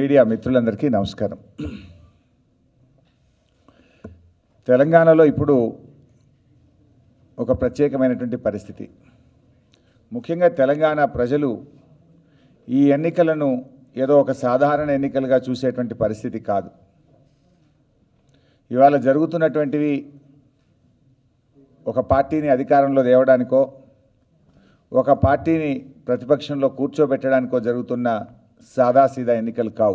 Media మిత్రులందరికీ నమస్కారం తెలంగాణలో ఇప్పుడు ఒక ప్రత్యేకమైనటువంటి పరిస్థితి ముఖ్యంగా తెలంగాణ ప్రజలు ఈ ఎన్నికలను ఏదో ఒక సాధారణ ఎన్నికలుగా చూసేటువంటి పరిస్థితి కాదు ఇవాళ జరుగుతున్నటువంటివి ఒక పార్టీని అధికారంలో తేవడానికో ఒక పార్టీని ప్రతిపక్షంలో కూర్చోబెట్టడానికో జరుగుతున్న సాదాసీదా ఎన్నికలు కావు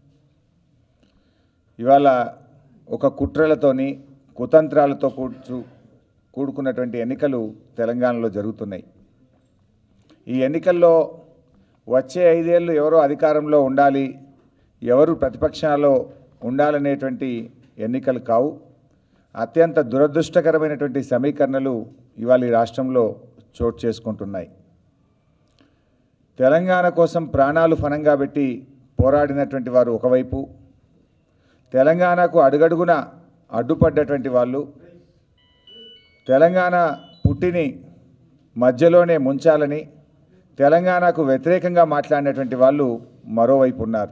ఇవాళ ఒక కుట్రలతోని కుతంత్రాలతో కూర్చు కూడుకున్నటువంటి ఎన్నికలు తెలంగాణలో జరుగుతున్నాయి ఈ ఎన్నికల్లో వచ్చే ఐదేళ్ళు ఎవరో అధికారంలో ఉండాలి ఎవరు ప్రతిపక్షాల్లో ఉండాలనేటువంటి ఎన్నికలు కావు అత్యంత దురదృష్టకరమైనటువంటి సమీకరణలు ఇవాళ ఈ రాష్ట్రంలో చోటు చేసుకుంటున్నాయి తెలంగాణ కోసం ప్రాణాలు ఫనంగా పెట్టి పోరాడినటువంటి వారు ఒకవైపు తెలంగాణకు అడుగడుగున అడ్డుపడ్డటువంటి వాళ్ళు తెలంగాణ పుట్టిని మధ్యలోనే ముంచాలని తెలంగాణకు వ్యతిరేకంగా మాట్లాడినటువంటి వాళ్ళు మరోవైపు ఉన్నారు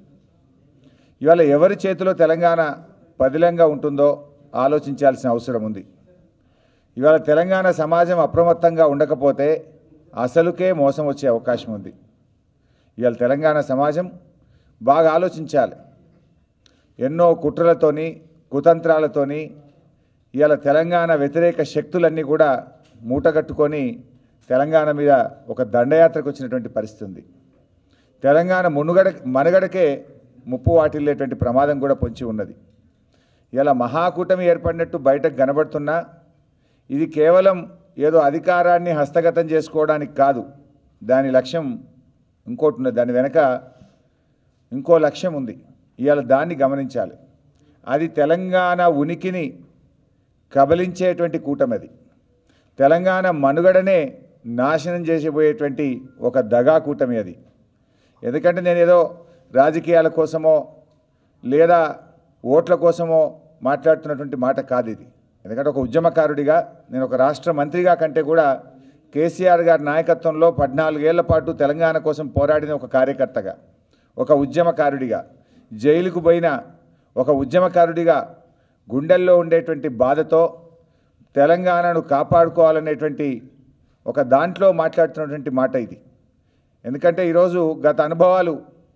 ఇవాళ ఎవరి చేతిలో తెలంగాణ పదిలంగా ఉంటుందో ఆలోచించాల్సిన అవసరం ఉంది ఇవాళ తెలంగాణ సమాజం అప్రమత్తంగా ఉండకపోతే అసలుకే మోసం వచ్చే అవకాశం ఉంది ఇవాళ తెలంగాణ సమాజం బాగా ఆలోచించాలి ఎన్నో కుట్రలతోని కుతంత్రాలతోని ఇవాళ తెలంగాణ వ్యతిరేక శక్తులన్నీ కూడా మూటగట్టుకొని తెలంగాణ మీద ఒక దండయాత్రకు వచ్చినటువంటి పరిస్థితి ఉంది తెలంగాణ మునుగడ మనుగడకే ముప్పు వాటిల్లేటువంటి ప్రమాదం కూడా పొంచి ఉన్నది ఇలా మహాకూటమి ఏర్పడినట్టు బయటకు కనబడుతున్నా ఇది కేవలం ఏదో అధికారాన్ని హస్తగతం చేసుకోవడానికి కాదు దాని లక్ష్యం ఇంకోటి ఉన్నది దాని వెనక ఇంకో లక్ష్యం ఉంది ఇవాళ దాన్ని గమనించాలి అది తెలంగాణ ఉనికిని కబలించేటువంటి కూటమి అది తెలంగాణ మనుగడనే నాశనం చేసిపోయేటువంటి ఒక దగా కూటమి అది ఎందుకంటే నేను ఏదో రాజకీయాల కోసమో లేదా ఓట్ల కోసమో మాట్లాడుతున్నటువంటి మాట కాదు ఇది ఎందుకంటే ఒక ఉద్యమకారుడిగా నేను ఒక రాష్ట్ర మంత్రిగా కంటే కూడా కేసీఆర్ గారి నాయకత్వంలో పద్నాలుగేళ్ల పాటు తెలంగాణ కోసం పోరాడిన ఒక కార్యకర్తగా ఒక ఉద్యమకారుడిగా జైలుకు పోయిన ఒక ఉద్యమకారుడిగా గుండెల్లో ఉండేటువంటి బాధతో తెలంగాణను కాపాడుకోవాలనేటువంటి ఒక దాంట్లో మాట్లాడుతున్నటువంటి మాట ఇది ఎందుకంటే ఈరోజు గత అనుభవాలు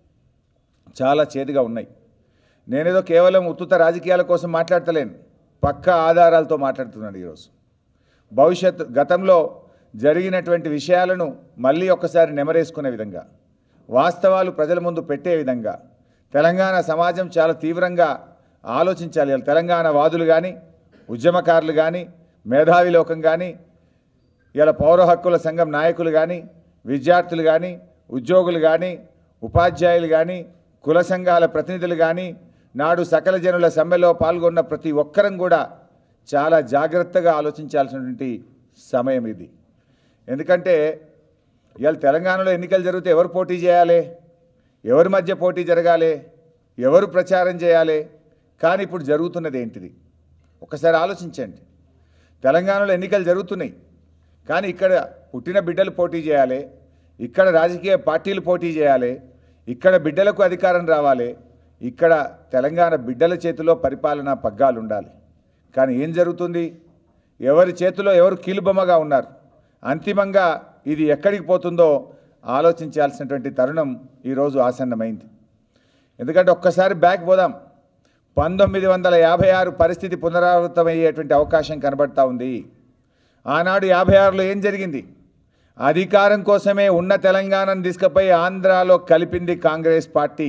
చాలా చేదుగా ఉన్నాయి నేనేదో కేవలం ఉత్తుత రాజకీయాల కోసం మాట్లాడతలేను పక్కా ఆధారాలతో మాట్లాడుతున్నాను ఈరోజు భవిష్యత్ గతంలో జరిగినటువంటి విషయాలను మళ్ళీ ఒక్కసారి నెమరేసుకునే విధంగా వాస్తవాలు ప్రజల ముందు పెట్టే విధంగా తెలంగాణ సమాజం చాలా తీవ్రంగా ఆలోచించాలి ఇలా తెలంగాణ వాదులు కానీ ఉద్యమకారులు కానీ మేధావి లోకం కానీ ఇలా పౌర హక్కుల సంఘం నాయకులు కానీ విద్యార్థులు కానీ ఉద్యోగులు కానీ ఉపాధ్యాయులు కానీ కుల సంఘాల ప్రతినిధులు కానీ నాడు సకల జనుల సమ్మెలో పాల్గొన్న ప్రతి ఒక్కరం కూడా చాలా జాగ్రత్తగా ఆలోచించాల్సినటువంటి సమయం ఇది ఎందుకంటే ఇవాళ తెలంగాణలో ఎన్నికలు జరిగితే ఎవరు పోటీ చేయాలి ఎవరి మధ్య పోటీ జరగాలి ఎవరు ప్రచారం చేయాలి కానీ ఇప్పుడు జరుగుతున్నది ఏంటిది ఒకసారి ఆలోచించండి తెలంగాణలో ఎన్నికలు జరుగుతున్నాయి కానీ ఇక్కడ పుట్టిన బిడ్డలు పోటీ చేయాలి ఇక్కడ రాజకీయ పార్టీలు పోటీ చేయాలి ఇక్కడ బిడ్డలకు అధికారం రావాలి ఇక్కడ తెలంగాణ బిడ్డల చేతిలో పరిపాలనా పగ్గాలు ఉండాలి కానీ ఏం జరుగుతుంది ఎవరి చేతిలో ఎవరు కీలుబొమ్మగా ఉన్నారు అంతిమంగా ఇది ఎక్కడికి పోతుందో ఆలోచించాల్సినటువంటి తరుణం ఈరోజు ఆసన్నమైంది ఎందుకంటే ఒక్కసారి బ్యాక్ పోదాం పంతొమ్మిది వందల యాభై ఆరు పరిస్థితి పునరావృతమయ్యేటువంటి అవకాశం కనబడతా ఉంది ఆనాడు యాభై ఆరులో ఏం జరిగింది అధికారం కోసమే ఉన్న తెలంగాణను తీసుకుపోయి ఆంధ్రాలో కలిపింది కాంగ్రెస్ పార్టీ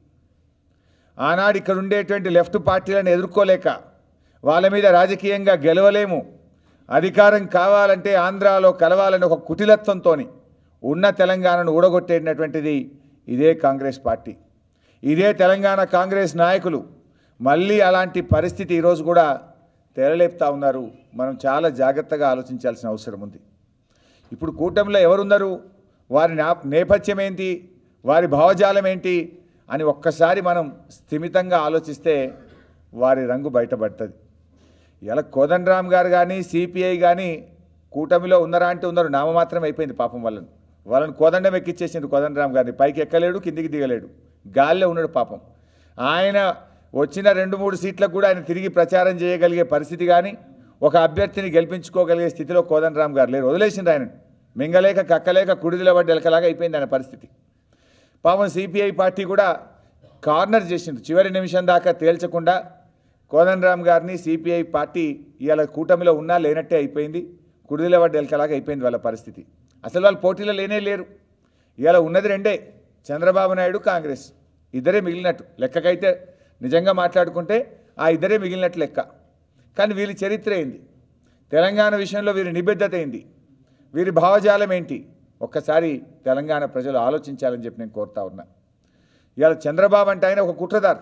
ఆనాడు ఇక్కడ ఉండేటువంటి లెఫ్ట్ పార్టీలను ఎదుర్కోలేక వాళ్ళ మీద రాజకీయంగా గెలవలేము అధికారం కావాలంటే ఆంధ్రాలో కలవాలని ఒక కుటిలత్వంతో ఉన్న తెలంగాణను ఊడగొట్టేటటువంటిది ఇదే కాంగ్రెస్ పార్టీ ఇదే తెలంగాణ కాంగ్రెస్ నాయకులు మళ్ళీ అలాంటి పరిస్థితి ఈరోజు కూడా తెరలేపుతా ఉన్నారు మనం చాలా జాగ్రత్తగా ఆలోచించాల్సిన అవసరం ఉంది ఇప్పుడు కూటమిలో ఎవరున్నారు వారి నా- నేపథ్యం ఏంటి వారి భావజాలం ఏంటి అని ఒక్కసారి మనం స్థిమితంగా ఆలోచిస్తే వారి రంగు బయటపడుతుంది ఇలా కోదండరామ్ గారు కానీ సిపిఐ కానీ కూటమిలో ఉన్నారా అంటే ఉన్నారు నామమాత్రం అయిపోయింది పాపం వాళ్ళని వాళ్ళని కోదండం ఎక్కిచ్చేసిండు కోదండరామ్ గారిని పైకి ఎక్కలేడు కిందికి దిగలేడు గాల్లో ఉన్నాడు పాపం ఆయన వచ్చిన రెండు మూడు సీట్లకు కూడా ఆయన తిరిగి ప్రచారం చేయగలిగే పరిస్థితి కానీ ఒక అభ్యర్థిని గెలిపించుకోగలిగే స్థితిలో కోదండరామ్ గారు లేరు వదిలేసిండ్రు ఆయన మింగలేక కక్కలేక కుడిదిల పడ్డ ఎలకలాగా అయిపోయింది ఆయన పరిస్థితి పాపం సిపిఐ పార్టీ కూడా కార్నర్ చేసింది చివరి నిమిషం దాకా తేల్చకుండా కోదండరామ్ గారిని సిపిఐ పార్టీ ఇవాళ కూటమిలో ఉన్నా లేనట్టే అయిపోయింది కుడిదిల పడ్డ ఎలకలాగా అయిపోయింది వాళ్ళ పరిస్థితి అసలు వాళ్ళు పోటీలో లేనే లేరు ఇవాళ ఉన్నది రెండే చంద్రబాబు నాయుడు కాంగ్రెస్ ఇద్దరే మిగిలినట్టు లెక్కకైతే నిజంగా మాట్లాడుకుంటే ఆ ఇద్దరే మిగిలినట్టు లెక్క కానీ వీరి చరిత్ర ఏంది తెలంగాణ విషయంలో వీరి నిబద్ధత ఏంది వీరి భావజాలం ఏంటి ఒక్కసారి తెలంగాణ ప్రజలు ఆలోచించాలని చెప్పి నేను కోరుతా ఉన్నా ఇవాళ చంద్రబాబు అంటే ఆయన ఒక కుట్రదారు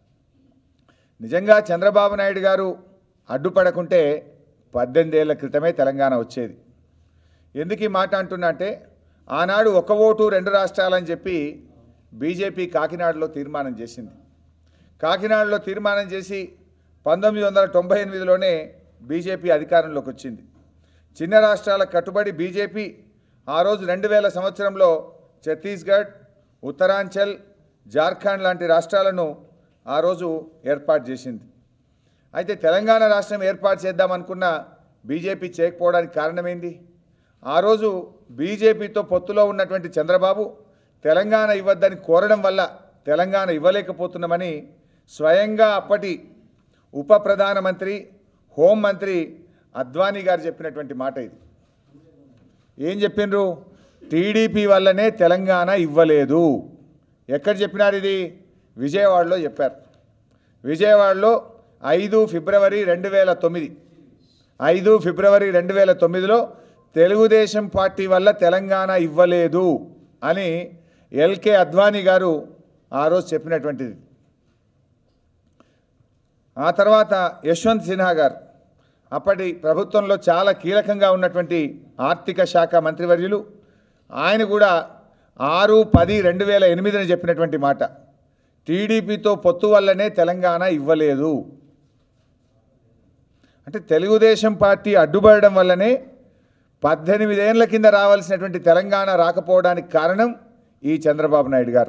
నిజంగా చంద్రబాబు నాయుడు గారు అడ్డుపడకుంటే పద్దెనిమిది ఏళ్ల క్రితమే తెలంగాణ వచ్చేది ఎందుకు ఈ మాట అంటున్నా అంటే ఆనాడు ఒక ఓటు రెండు రాష్ట్రాలని చెప్పి బీజేపీ కాకినాడలో తీర్మానం చేసింది కాకినాడలో తీర్మానం చేసి పంతొమ్మిది వందల తొంభై ఎనిమిదిలోనే బీజేపీ అధికారంలోకి వచ్చింది చిన్న రాష్ట్రాల కట్టుబడి బీజేపీ ఆ రోజు రెండు వేల సంవత్సరంలో ఛత్తీస్గఢ్ ఉత్తరాంచల్ జార్ఖండ్ లాంటి రాష్ట్రాలను ఆ రోజు ఏర్పాటు చేసింది అయితే తెలంగాణ రాష్ట్రం ఏర్పాటు చేద్దామనుకున్న బీజేపీ చేయకపోవడానికి కారణమేంది ఆ రోజు బీజేపీతో పొత్తులో ఉన్నటువంటి చంద్రబాబు తెలంగాణ ఇవ్వద్దని కోరడం వల్ల తెలంగాణ ఇవ్వలేకపోతున్నామని స్వయంగా అప్పటి ఉప ప్రధానమంత్రి హోంమంత్రి అద్వానీ గారు చెప్పినటువంటి మాట ఇది ఏం చెప్పిండ్రు టీడీపీ వల్లనే తెలంగాణ ఇవ్వలేదు ఎక్కడ చెప్పినారు ఇది విజయవాడలో చెప్పారు విజయవాడలో ఐదు ఫిబ్రవరి రెండు వేల తొమ్మిది ఐదు ఫిబ్రవరి రెండు వేల తొమ్మిదిలో తెలుగుదేశం పార్టీ వల్ల తెలంగాణ ఇవ్వలేదు అని ఎల్కే అద్వానీ గారు ఆ రోజు చెప్పినటువంటిది ఆ తర్వాత యశ్వంత్ సిన్హా గారు అప్పటి ప్రభుత్వంలో చాలా కీలకంగా ఉన్నటువంటి ఆర్థిక శాఖ మంత్రివర్యులు ఆయన కూడా ఆరు పది రెండు వేల ఎనిమిదిన చెప్పినటువంటి మాట టీడీపీతో పొత్తు వల్లనే తెలంగాణ ఇవ్వలేదు అంటే తెలుగుదేశం పార్టీ అడ్డుపడడం వల్లనే పద్దెనిమిదేళ్ల కింద రావాల్సినటువంటి తెలంగాణ రాకపోవడానికి కారణం ఈ చంద్రబాబు నాయుడు గారు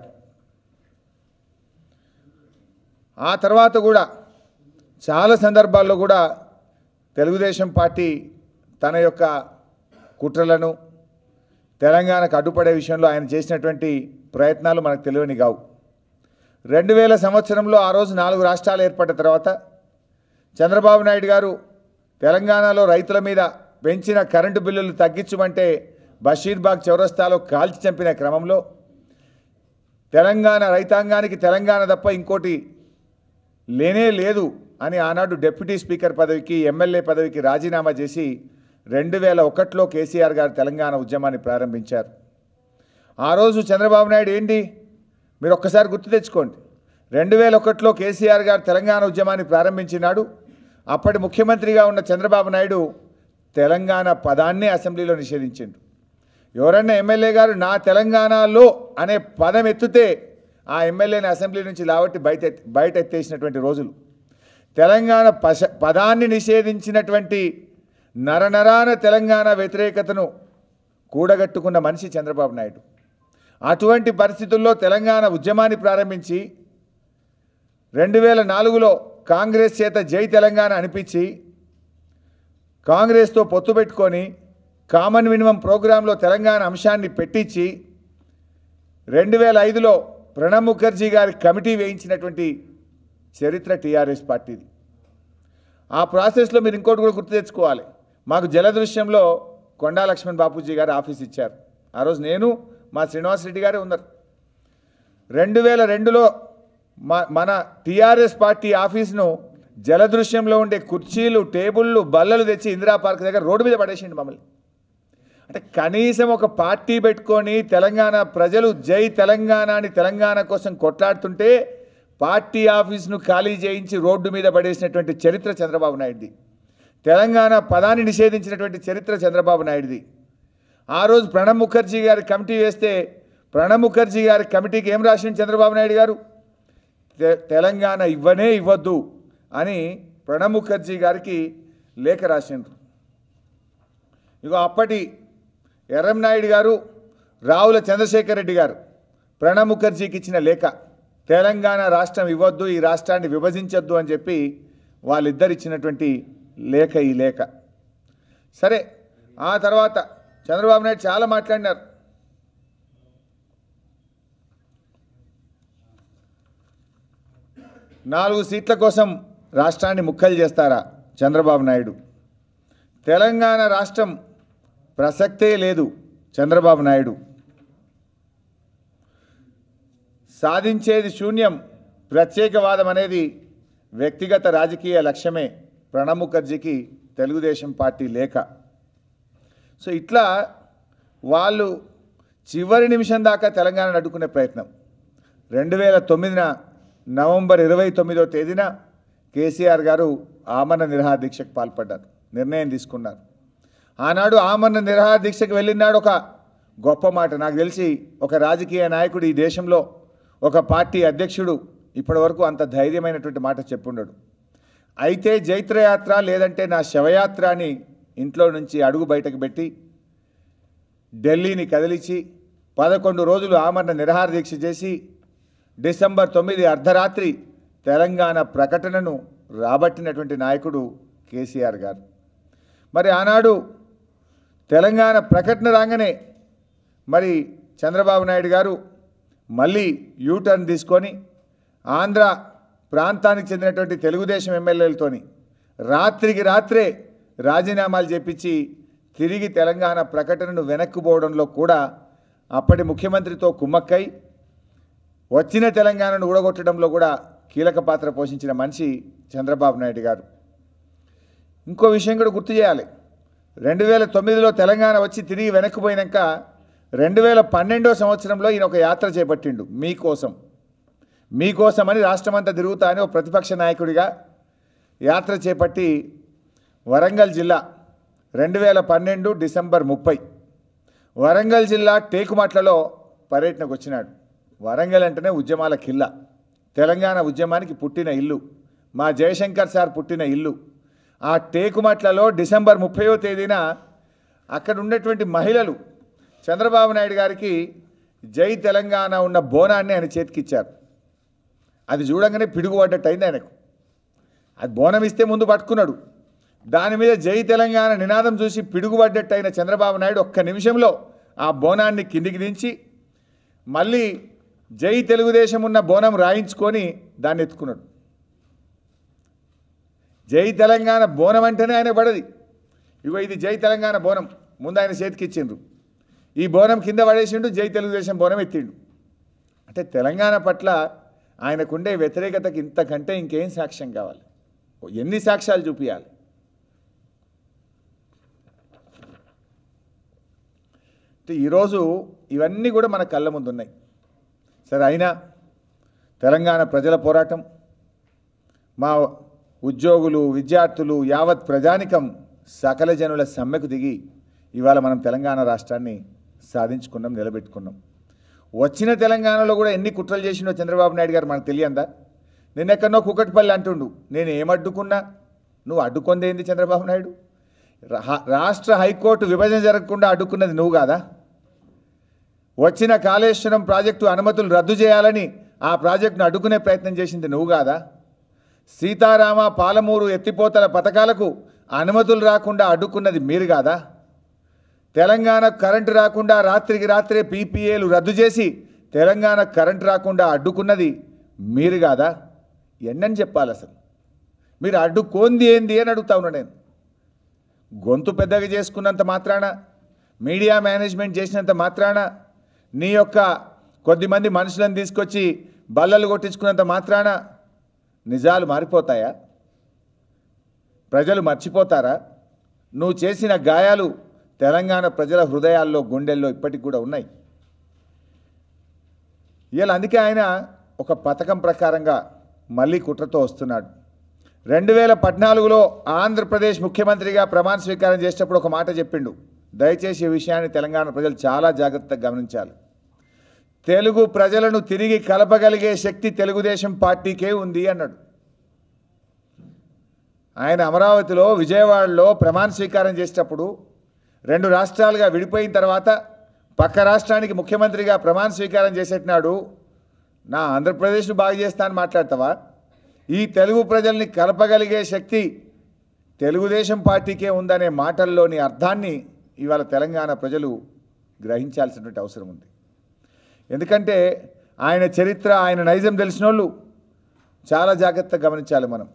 ఆ తర్వాత కూడా చాలా సందర్భాల్లో కూడా తెలుగుదేశం పార్టీ తన యొక్క కుట్రలను తెలంగాణకు అడ్డుపడే విషయంలో ఆయన చేసినటువంటి ప్రయత్నాలు మనకు తెలియని కావు రెండు వేల సంవత్సరంలో ఆ రోజు నాలుగు రాష్ట్రాలు ఏర్పడిన తర్వాత చంద్రబాబు నాయుడు గారు తెలంగాణలో రైతుల మీద పెంచిన కరెంటు బిల్లులు తగ్గించమంటే బషీర్బాగ్ చౌరస్తాలో కాల్చి చంపిన క్రమంలో తెలంగాణ రైతాంగానికి తెలంగాణ తప్ప ఇంకోటి లేనే లేదు అని ఆనాడు డిప్యూటీ స్పీకర్ పదవికి ఎమ్మెల్యే పదవికి రాజీనామా చేసి రెండు వేల ఒకటిలో కేసీఆర్ గారు తెలంగాణ ఉద్యమాన్ని ప్రారంభించారు ఆ రోజు చంద్రబాబు నాయుడు ఏంటి మీరు ఒక్కసారి గుర్తు తెచ్చుకోండి రెండు వేల ఒకటిలో కేసీఆర్ గారు తెలంగాణ ఉద్యమాన్ని ప్రారంభించినాడు అప్పటి ముఖ్యమంత్రిగా ఉన్న చంద్రబాబు నాయుడు తెలంగాణ పదాన్నే అసెంబ్లీలో నిషేధించిండు ఎవరన్నా ఎమ్మెల్యే గారు నా తెలంగాణలో అనే పదం ఎత్తితే ఆ ఎమ్మెల్యేని అసెంబ్లీ నుంచి లావట్టి బయట ఎత్- బయట ఎత్తేసినటువంటి రోజులు తెలంగాణ పశ పదాన్ని నిషేధించినటువంటి నరనరాన తెలంగాణ వ్యతిరేకతను కూడగట్టుకున్న మనిషి చంద్రబాబు నాయుడు అటువంటి పరిస్థితుల్లో తెలంగాణ ఉద్యమాన్ని ప్రారంభించి రెండు వేల నాలుగులో కాంగ్రెస్ చేత జై తెలంగాణ అనిపించి కాంగ్రెస్తో పొత్తు పెట్టుకొని కామన్ మినిమం ప్రోగ్రాంలో తెలంగాణ అంశాన్ని పెట్టించి రెండు వేల ఐదులో ప్రణబ్ ముఖర్జీ గారి కమిటీ వేయించినటువంటి చరిత్ర టీఆర్ఎస్ పార్టీది ఆ ప్రాసెస్లో మీరు ఇంకోటి కూడా గుర్తు తెచ్చుకోవాలి మాకు జలదృశ్యంలో కొండా లక్ష్మణ్ బాపూజీ గారు ఆఫీస్ ఇచ్చారు ఆ రోజు నేను మా శ్రీనివాస్ రెడ్డి గారే ఉన్నారు రెండు వేల రెండులో మా మన టీఆర్ఎస్ పార్టీ ఆఫీస్ను జలదృశ్యంలో ఉండే కుర్చీలు టేబుళ్ళు బల్లలు తెచ్చి ఇందిరా పార్క్ దగ్గర రోడ్డు మీద పడేసిండు మమ్మల్ని అంటే కనీసం ఒక పార్టీ పెట్టుకొని తెలంగాణ ప్రజలు జై తెలంగాణ అని తెలంగాణ కోసం కొట్లాడుతుంటే పార్టీ ఆఫీస్ను ఖాళీ చేయించి రోడ్డు మీద పడేసినటువంటి చరిత్ర చంద్రబాబు నాయుడుది తెలంగాణ పదాన్ని నిషేధించినటువంటి చరిత్ర చంద్రబాబు నాయుడుది ఆ రోజు ప్రణబ్ ముఖర్జీ గారి కమిటీ వేస్తే ప్రణబ్ ముఖర్జీ గారి కమిటీకి ఏం రాసిండు చంద్రబాబు నాయుడు గారు తె- తెలంగాణ ఇవ్వనే ఇవ్వద్దు అని ప్రణబ్ ముఖర్జీ గారికి లేఖ రాసిండ్రు ఇగో అప్పటి ఎర్రంనాయుడు గారు రావుల చంద్రశేఖర్ రెడ్డి గారు ప్రణబ్ ముఖర్జీకి ఇచ్చిన లేఖ తెలంగాణ రాష్ట్రం ఇవ్వద్దు ఈ రాష్ట్రాన్ని విభజించొద్దు అని చెప్పి వాళ్ళిద్దరు ఇచ్చినటువంటి లేఖ ఈ లేఖ సరే ఆ తర్వాత చంద్రబాబు నాయుడు చాలా మాట్లాడినారు నాలుగు సీట్ల కోసం రాష్ట్రాన్ని ముక్కలు చేస్తారా చంద్రబాబు నాయుడు తెలంగాణ రాష్ట్రం ప్రసక్తే లేదు చంద్రబాబు నాయుడు సాధించేది శూన్యం ప్రత్యేకవాదం అనేది వ్యక్తిగత రాజకీయ లక్ష్యమే ప్రణబ్ ముఖర్జీకి తెలుగుదేశం పార్టీ లేఖ సో ఇట్లా వాళ్ళు చివరి నిమిషం దాకా తెలంగాణను అడ్డుకునే ప్రయత్నం రెండు వేల తొమ్మిదిన నవంబర్ ఇరవై తొమ్మిదో తేదీన కేసీఆర్ గారు ఆమరణ నిరాహార దీక్షకు పాల్పడ్డారు నిర్ణయం తీసుకున్నారు ఆనాడు ఆమరణ నిరాహార దీక్షకు వెళ్ళినాడు ఒక గొప్ప మాట నాకు తెలిసి ఒక రాజకీయ నాయకుడు ఈ దేశంలో ఒక పార్టీ అధ్యక్షుడు ఇప్పటివరకు అంత ధైర్యమైనటువంటి మాట చెప్పుండడు అయితే జైత్రయాత్ర లేదంటే నా శవయాత్ర అని ఇంట్లో నుంచి అడుగు బయటకు పెట్టి ఢిల్లీని కదిలించి పదకొండు రోజులు ఆమరణ నిరాహార దీక్ష చేసి డిసెంబర్ తొమ్మిది అర్ధరాత్రి తెలంగాణ ప్రకటనను రాబట్టినటువంటి నాయకుడు కేసీఆర్ గారు మరి ఆనాడు తెలంగాణ ప్రకటన రాగానే మరి చంద్రబాబు నాయుడు గారు మళ్ళీ యూటర్న్ తీసుకొని ఆంధ్ర ప్రాంతానికి చెందినటువంటి తెలుగుదేశం ఎమ్మెల్యేలతోని రాత్రికి రాత్రే రాజీనామాలు చేపించి తిరిగి తెలంగాణ ప్రకటనను వెనక్కుపోవడంలో కూడా అప్పటి ముఖ్యమంత్రితో కుమ్మక్కై వచ్చిన తెలంగాణను ఊడగొట్టడంలో కూడా కీలక పాత్ర పోషించిన మనిషి చంద్రబాబు నాయుడు గారు ఇంకో విషయం కూడా గుర్తు చేయాలి రెండు వేల తొమ్మిదిలో తెలంగాణ వచ్చి తిరిగి వెనక్కిపోయినాక రెండు వేల పన్నెండో సంవత్సరంలో ఈయన ఒక యాత్ర చేపట్టిండు మీకోసం మీకోసమని రాష్ట్రమంతా తిరుగుతా అని ఒక ప్రతిపక్ష నాయకుడిగా యాత్ర చేపట్టి వరంగల్ జిల్లా రెండు వేల పన్నెండు డిసెంబర్ ముప్పై వరంగల్ జిల్లా టేకుమట్లలో పర్యటనకు వచ్చినాడు వరంగల్ అంటేనే ఉద్యమాల కిల్ల తెలంగాణ ఉద్యమానికి పుట్టిన ఇల్లు మా జయశంకర్ సార్ పుట్టిన ఇల్లు ఆ టేకుమట్లలో డిసెంబర్ ముప్పయో తేదీన అక్కడ ఉన్నటువంటి మహిళలు చంద్రబాబు నాయుడు గారికి జై తెలంగాణ ఉన్న బోనాన్ని ఆయన చేతికిచ్చారు అది చూడంగానే పిడుగుపడ్డట్టు అయింది ఆయనకు అది బోనం ఇస్తే ముందు పట్టుకున్నాడు దాని మీద జై తెలంగాణ నినాదం చూసి పిడుగుపడ్డట్టు అయిన చంద్రబాబు నాయుడు ఒక్క నిమిషంలో ఆ బోనాన్ని కిందికి దించి మళ్ళీ జై తెలుగుదేశం ఉన్న బోనం రాయించుకొని దాన్ని ఎత్తుకున్నాడు జై తెలంగాణ బోనం అంటేనే ఆయన పడది ఇగో ఇది జై తెలంగాణ బోనం ముందు ఆయన చేతికి ఇచ్చిండ్రు ఈ బోనం కింద పడేసిండు జై తెలుగుదేశం బోనం ఎత్తిండు అంటే తెలంగాణ పట్ల ఆయనకుండే వ్యతిరేకతకి ఇంతకంటే ఇంకేం సాక్ష్యం కావాలి ఎన్ని సాక్ష్యాలు చూపించాలి అంటే ఈరోజు ఇవన్నీ కూడా మన కళ్ళ ముందు ఉన్నాయి సరే అయినా తెలంగాణ ప్రజల పోరాటం మా ఉద్యోగులు విద్యార్థులు యావత్ ప్రజానికం సకల జనుల సమ్మెకు దిగి ఇవాళ మనం తెలంగాణ రాష్ట్రాన్ని సాధించుకున్నాం నిలబెట్టుకున్నాం వచ్చిన తెలంగాణలో కూడా ఎన్ని కుట్రలు చేసిండో చంద్రబాబు నాయుడు గారు మనకు తెలియందా నిన్నెక్కడో కుకట్పల్లి అంటుండు నేను ఏమడ్డుకున్నా నువ్వు అడ్డుకొందేంది చంద్రబాబు నాయుడు రా- రాష్ట్ర హైకోర్టు విభజన జరగకుండా అడ్డుకున్నది నువ్వు కాదా వచ్చిన కాళేశ్వరం ప్రాజెక్టు అనుమతులు రద్దు చేయాలని ఆ ప్రాజెక్టును అడ్డుకునే ప్రయత్నం చేసింది నువ్వు కాదా సీతారామ పాలమూరు ఎత్తిపోతల పథకాలకు అనుమతులు రాకుండా అడ్డుకున్నది మీరు కాదా తెలంగాణ కరెంటు రాకుండా రాత్రికి రాత్రే పీపీఏలు రద్దు చేసి తెలంగాణ కరెంటు రాకుండా అడ్డుకున్నది మీరు కాదా ఎన్నని చెప్పాలి అసలు మీరు అడ్డుకోంది ఏంది అని అడుగుతా ఉన్నా నేను గొంతు పెద్దగా చేసుకున్నంత మాత్రాన మీడియా మేనేజ్మెంట్ చేసినంత మాత్రాన నీ యొక్క కొద్దిమంది మనుషులను తీసుకొచ్చి బల్లలు కొట్టించుకున్నంత మాత్రాన నిజాలు మారిపోతాయా ప్రజలు మర్చిపోతారా నువ్వు చేసిన గాయాలు తెలంగాణ ప్రజల హృదయాల్లో గుండెల్లో ఇప్పటికి కూడా ఉన్నాయి ఇలా అందుకే ఆయన ఒక పథకం ప్రకారంగా మళ్ళీ కుట్రతో వస్తున్నాడు రెండు వేల పద్నాలుగులో ఆంధ్రప్రదేశ్ ముఖ్యమంత్రిగా ప్రమాణ స్వీకారం చేసేటప్పుడు ఒక మాట చెప్పిండు దయచేసి ఈ విషయాన్ని తెలంగాణ ప్రజలు చాలా జాగ్రత్తగా గమనించాలి తెలుగు ప్రజలను తిరిగి కలపగలిగే శక్తి తెలుగుదేశం పార్టీకే ఉంది అన్నాడు ఆయన అమరావతిలో విజయవాడలో ప్రమాణ స్వీకారం చేసేటప్పుడు రెండు రాష్ట్రాలుగా విడిపోయిన తర్వాత పక్క రాష్ట్రానికి ముఖ్యమంత్రిగా ప్రమాణ స్వీకారం చేసేటినాడు నా ఆంధ్రప్రదేశ్ను బాగు చేస్తా అని మాట్లాడతావా ఈ తెలుగు ప్రజల్ని కలపగలిగే శక్తి తెలుగుదేశం పార్టీకే ఉందనే మాటల్లోని అర్థాన్ని ఇవాళ తెలంగాణ ప్రజలు గ్రహించాల్సినటువంటి అవసరం ఉంది ఎందుకంటే ఆయన చరిత్ర ఆయన నైజం తెలిసిన వాళ్ళు చాలా జాగ్రత్తగా గమనించాలి మనం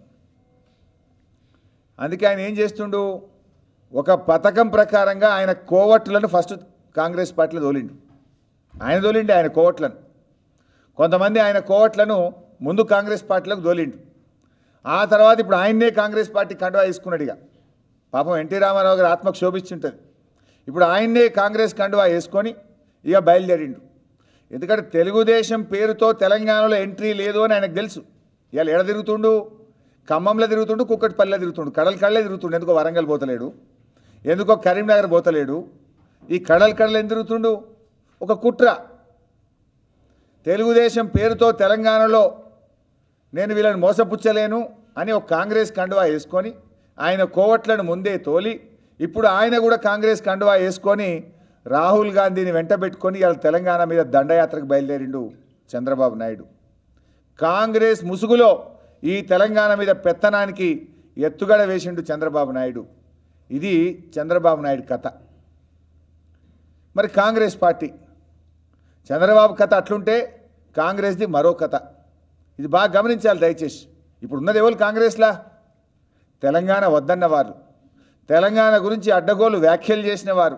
అందుకే ఆయన ఏం చేస్తుండు ఒక పథకం ప్రకారంగా ఆయన కోవట్లను ఫస్ట్ కాంగ్రెస్ పార్టీలో తోలిండు ఆయన తోలిండు ఆయన కోవట్లను కొంతమంది ఆయన కోవట్లను ముందు కాంగ్రెస్ పార్టీలకు తోలిండు ఆ తర్వాత ఇప్పుడు ఆయన్నే కాంగ్రెస్ పార్టీ కండువా వేసుకున్నాడు ఇక పాపం ఎన్టీ రామారావు గారు ఆత్మకు శోభిస్తుంటుంది ఇప్పుడు ఆయన్నే కాంగ్రెస్ కండువా వేసుకొని ఇక బయలుదేరిండు ఎందుకంటే తెలుగుదేశం పేరుతో తెలంగాణలో ఎంట్రీ లేదు అని ఆయనకు తెలుసు ఇవాళ ఎడ తిరుగుతుండు ఖమ్మంలో తిరుగుతుండు కుక్కటిపల్లిలో తిరుగుతుండు కడల కడలే తిరుగుతుండు ఎందుకో వరంగల్ పోతలేడు ఎందుకో కరీంనగర్ పోతలేడు ఈ కడల కడలు ఎందుకు తిరుగుతుండు ఒక కుట్ర తెలుగుదేశం పేరుతో తెలంగాణలో నేను వీళ్ళని మోసపుచ్చలేను అని ఒక కాంగ్రెస్ కండువా వేసుకొని ఆయన కోవట్లను ముందే తోలి ఇప్పుడు ఆయన కూడా కాంగ్రెస్ కండువా వేసుకొని రాహుల్ గాంధీని వెంట పెట్టుకొని ఇవాళ తెలంగాణ మీద దండయాత్రకు బయలుదేరిండు చంద్రబాబు నాయుడు కాంగ్రెస్ ముసుగులో ఈ తెలంగాణ మీద పెత్తనానికి ఎత్తుగడ వేసిండు చంద్రబాబు నాయుడు ఇది చంద్రబాబు నాయుడు కథ మరి కాంగ్రెస్ పార్టీ చంద్రబాబు కథ అట్లుంటే కాంగ్రెస్ది మరో కథ ఇది బాగా గమనించాలి దయచేసి ఇప్పుడు ఉన్నది ఎవరు కాంగ్రెస్లా తెలంగాణ వద్దన్న వారు తెలంగాణ గురించి అడ్డగోలు వ్యాఖ్యలు చేసిన వారు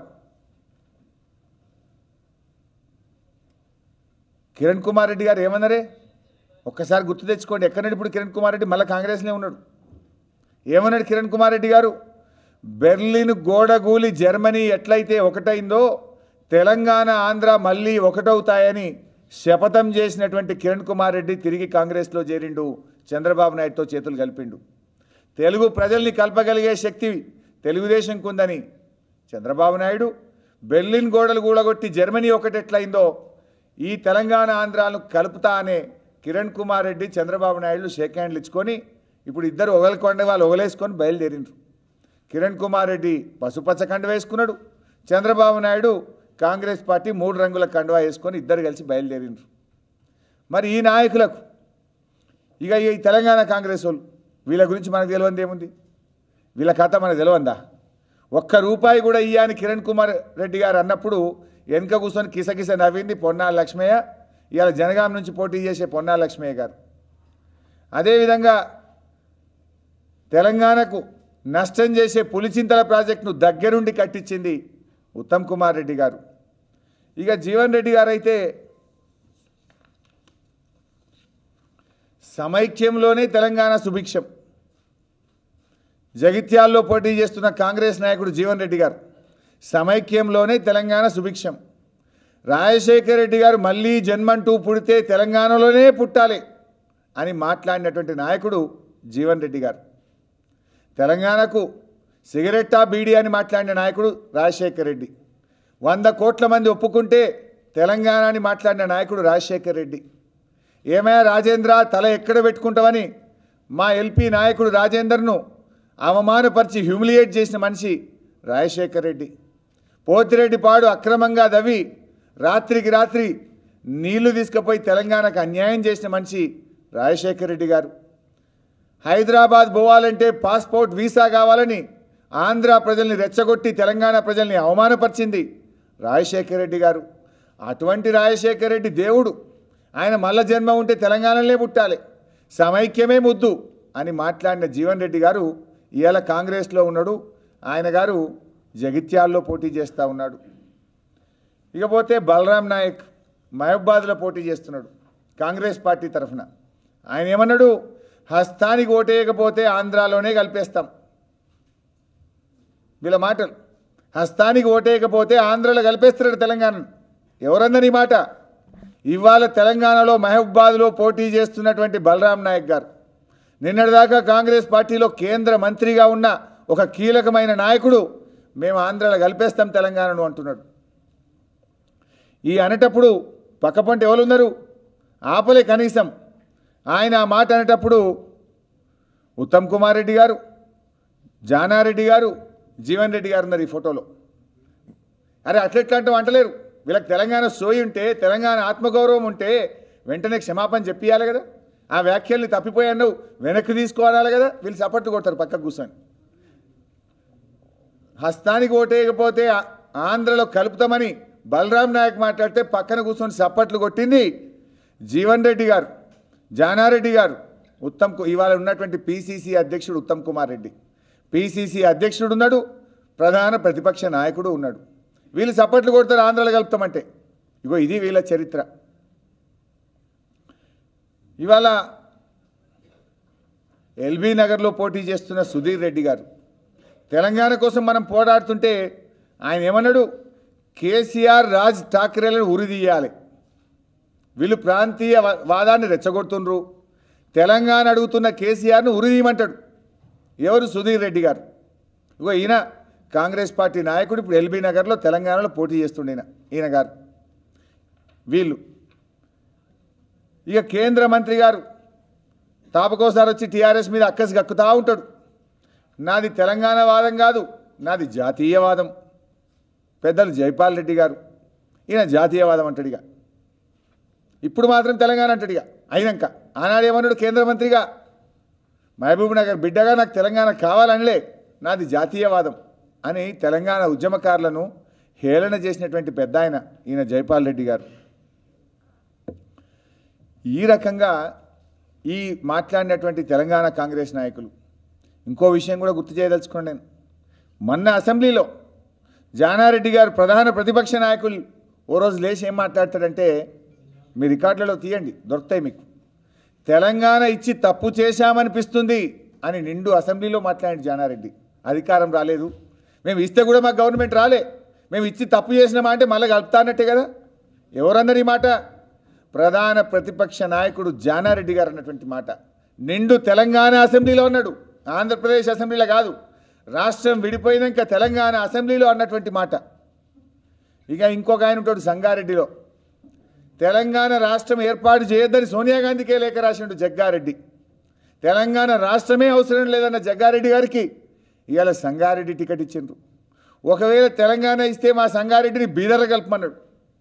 కిరణ్ కుమార్ రెడ్డి గారు ఏమన్నారే ఒక్కసారి గుర్తు తెచ్చుకోండి ఎక్కడంటే ఇప్పుడు కిరణ్ కుమార్ రెడ్డి మళ్ళీ కాంగ్రెస్లో ఉన్నాడు ఏమన్నాడు కిరణ్ కుమార్ రెడ్డి గారు బెర్లిన్ గోడగూలి జర్మనీ ఎట్లయితే ఒకటైందో తెలంగాణ ఆంధ్ర మళ్ళీ ఒకటవుతాయని శపథం చేసినటువంటి కిరణ్ కుమార్ రెడ్డి తిరిగి కాంగ్రెస్లో చేరిండు చంద్రబాబు నాయుడుతో చేతులు కలిపిండు తెలుగు ప్రజల్ని కలపగలిగే శక్తి తెలుగుదేశంకు ఉందని చంద్రబాబు నాయుడు బెర్లిన్ గోడలు కూడగొట్టి జర్మనీ ఒకటెట్లయిందో ఈ తెలంగాణ ఆంధ్రాలను కలుపుతా అనే కిరణ్ కుమార్ రెడ్డి చంద్రబాబు నాయుడు షేక్ హ్యాండ్లు ఇచ్చుకొని ఇప్పుడు ఇద్దరు ఒకరికొండ వాళ్ళు ఒకలేసుకొని బయలుదేరిండ్రు కిరణ్ కుమార్ రెడ్డి పసుపచ్చ కండువ వేసుకున్నాడు చంద్రబాబు నాయుడు కాంగ్రెస్ పార్టీ మూడు రంగుల కండువా వేసుకొని ఇద్దరు కలిసి బయలుదేరిండ్రు మరి ఈ నాయకులకు ఇక ఈ తెలంగాణ కాంగ్రెస్ వాళ్ళు వీళ్ళ గురించి మనకు తెలియంది ఏముంది వీళ్ళ కథ మనకు తెలియందా ఒక్క రూపాయి కూడా ఇయ్యని కిరణ్ కుమార్ రెడ్డి గారు అన్నప్పుడు వెనుక కూర్చొని కిసకిస నవ్వింది పొన్నాల లక్ష్మయ్య ఇవాళ జనగాం నుంచి పోటీ చేసే పొన్నాల లక్ష్మయ్య గారు అదేవిధంగా తెలంగాణకు నష్టం చేసే పులిచింతల ప్రాజెక్టును దగ్గరుండి కట్టించింది ఉత్తమ్ కుమార్ రెడ్డి గారు ఇక జీవన్ రెడ్డి గారు అయితే సమైక్యంలోనే తెలంగాణ సుభిక్షం జగిత్యాల్లో పోటీ చేస్తున్న కాంగ్రెస్ నాయకుడు జీవన్ రెడ్డి గారు సమైక్యంలోనే తెలంగాణ సుభిక్షం రాజశేఖర్ రెడ్డి గారు మళ్ళీ జన్మంటూ పుడితే తెలంగాణలోనే పుట్టాలి అని మాట్లాడినటువంటి నాయకుడు జీవన్ రెడ్డి గారు తెలంగాణకు సిగరెట్టా బీడీ అని మాట్లాడిన నాయకుడు రాజశేఖర్ రెడ్డి వంద కోట్ల మంది ఒప్పుకుంటే తెలంగాణ అని మాట్లాడిన నాయకుడు రాజశేఖర్ రెడ్డి ఏమయ్యా రాజేంద్ర తల ఎక్కడ పెట్టుకుంటావని మా ఎల్పీ నాయకుడు రాజేందర్ను అవమానపరిచి హ్యూమిలియేట్ చేసిన మనిషి రాజశేఖర్ రెడ్డి పోతిరెడ్డి పాడు అక్రమంగా దవ్వి రాత్రికి రాత్రి నీళ్లు తీసుకుపోయి తెలంగాణకు అన్యాయం చేసిన మనిషి రాజశేఖర్ రెడ్డి గారు హైదరాబాద్ పోవాలంటే పాస్పోర్ట్ వీసా కావాలని ఆంధ్ర ప్రజల్ని రెచ్చగొట్టి తెలంగాణ ప్రజల్ని అవమానపరిచింది రాజశేఖర రెడ్డి గారు అటువంటి రాజశేఖర రెడ్డి దేవుడు ఆయన మల్ల జన్మ ఉంటే తెలంగాణలో పుట్టాలి సమైక్యమే ముద్దు అని మాట్లాడిన జీవన్ రెడ్డి గారు ఇవాళ కాంగ్రెస్లో ఉన్నాడు ఆయన గారు జగిత్యాల్లో పోటీ చేస్తూ ఉన్నాడు ఇకపోతే బలరాం నాయక్ మహబాద్లో పోటీ చేస్తున్నాడు కాంగ్రెస్ పార్టీ తరఫున ఆయన ఏమన్నాడు హస్తానికి ఓటేయకపోతే ఆంధ్రాలోనే కలిపేస్తాం వీళ్ళ మాటలు హస్తానికి ఓటేయకపోతే ఆంధ్రలో కలిపేస్తున్నాడు తెలంగాణ ఎవరన్నారు ఈ మాట ఇవాళ తెలంగాణలో మహబూబాద్లో పోటీ చేస్తున్నటువంటి బలరాం నాయక్ గారు నిన్నటిదాకా కాంగ్రెస్ పార్టీలో కేంద్ర మంత్రిగా ఉన్న ఒక కీలకమైన నాయకుడు మేము ఆంధ్రాలో కలిపేస్తాం తెలంగాణను అంటున్నాడు ఈ అనేటప్పుడు పక్కపంట ఎవరున్నారు ఆపలే కనీసం ఆయన ఆ మాట అనేటప్పుడు ఉత్తమ్ కుమార్ రెడ్డి గారు జానారెడ్డి గారు జీవన్ రెడ్డి గారు ఉన్నారు ఈ ఫోటోలో అరే అట్లెట్లా అంటే అంటలేరు వీళ్ళకి తెలంగాణ సోయి ఉంటే తెలంగాణ ఆత్మగౌరవం ఉంటే వెంటనే క్షమాపణ చెప్పియాలి కదా ఆ వ్యాఖ్యల్ని తప్పిపోయాను నువ్వు వెనక్కి తీసుకోవాలి కదా వీళ్ళు సపోర్ట్ కొడతారు పక్కకు కూర్చొని హస్తానికి ఓటేయకపోతే ఆ- ఆంధ్రలో కలుపుతామని బలరాం నాయక్ మాట్లాడితే పక్కన కూర్చొని సప్పట్లు కొట్టింది జీవన్ రెడ్డి గారు జానారెడ్డి గారు ఉత్తమ్ కు- ఇవాళ ఉన్నటువంటి పిసిసి అధ్యక్షుడు ఉత్తమ్ కుమార్ రెడ్డి పిసిసి అధ్యక్షుడు ఉన్నాడు ప్రధాన ప్రతిపక్ష నాయకుడు ఉన్నాడు వీళ్ళు సప్పట్లు కొడతారు ఆంధ్రలో కలుపుతామంటే ఇగో ఇది వీళ్ళ చరిత్ర ఇవాళ ఎల్బీ నగర్లో పోటీ చేస్తున్న సుధీర్ రెడ్డి గారు తెలంగాణ కోసం మనం పోరాడుతుంటే ఆయన ఏమన్నాడు కేసీఆర్ రాజ్ ఠాక్రేలను ఉరిదీయాలి వీళ్ళు ప్రాంతీయ వా- వాదాన్ని రెచ్చగొడుతుండ్రు తెలంగాణ అడుగుతున్న కేసీఆర్ను ఉరిదీయమంటాడు ఎవరు సుధీర్ రెడ్డి గారు ఇగో ఈయన కాంగ్రెస్ పార్టీ నాయకుడు ఇప్పుడు ఎల్బీ నగర్లో తెలంగాణలో పోటీ చేస్తుండే ఈయన ఈయన గారు వీళ్ళు ఇక కేంద్ర మంత్రి గారు తాపకోసారి వచ్చి టీఆర్ఎస్ మీద అక్కసి గక్కుతా ఉంటాడు నాది తెలంగాణ వాదం కాదు నాది జాతీయవాదం పెద్దలు జైపాల్ రెడ్డి గారు ఈయన జాతీయవాదం అంటాడు ఇక ఇప్పుడు మాత్రం తెలంగాణ అంటాడు ఇక అయినాక ఆనాడు ఏమన్నాడు కేంద్ర మంత్రిగా మహబూబ్ నగర్ బిడ్డగా నాకు తెలంగాణ కావాలనిలే నాది జాతీయవాదం అని తెలంగాణ ఉద్యమకారులను హేళన చేసినటువంటి పెద్ద ఆయన ఈయన జైపాల్ రెడ్డి గారు ఈ రకంగా ఈ మాట్లాడినటువంటి తెలంగాణ కాంగ్రెస్ నాయకులు ఇంకో విషయం కూడా గుర్తు చేయదలుచుకోండి నేను మొన్న అసెంబ్లీలో జానారెడ్డి గారు ప్రధాన ప్రతిపక్ష నాయకులు ఓ రోజు లేచి ఏం మాట్లాడతాడంటే మీ రికార్డులలో తీయండి దొరుకుతాయి మీకు తెలంగాణ ఇచ్చి తప్పు చేశామనిపిస్తుంది అని నిండు అసెంబ్లీలో మాట్లాడి జానారెడ్డి అధికారం రాలేదు మేము ఇస్తే కూడా మాకు గవర్నమెంట్ రాలే మేము ఇచ్చి తప్పు చేసినామా అంటే మళ్ళీ కలుపుతా అన్నట్టే కదా ఎవరన్నారు ఈ మాట ప్రధాన ప్రతిపక్ష నాయకుడు జానారెడ్డి గారు అన్నటువంటి మాట నిండు తెలంగాణ అసెంబ్లీలో ఉన్నాడు ఆంధ్రప్రదేశ్ అసెంబ్లీలో కాదు రాష్ట్రం విడిపోయినాక తెలంగాణ అసెంబ్లీలో అన్నటువంటి మాట ఇక ఇంకొక ఆయన ఉంటాడు సంగారెడ్డిలో తెలంగాణ రాష్ట్రం ఏర్పాటు చేయొద్దని సోనియా గాంధీకే లేఖ రాసిండు జగ్గారెడ్డి తెలంగాణ రాష్ట్రమే అవసరం లేదన్న జగ్గారెడ్డి గారికి ఇవాళ సంగారెడ్డి టికెట్ ఇచ్చిండ్రు ఒకవేళ తెలంగాణ ఇస్తే మా సంగారెడ్డిని బీదర కలపమన్నాడు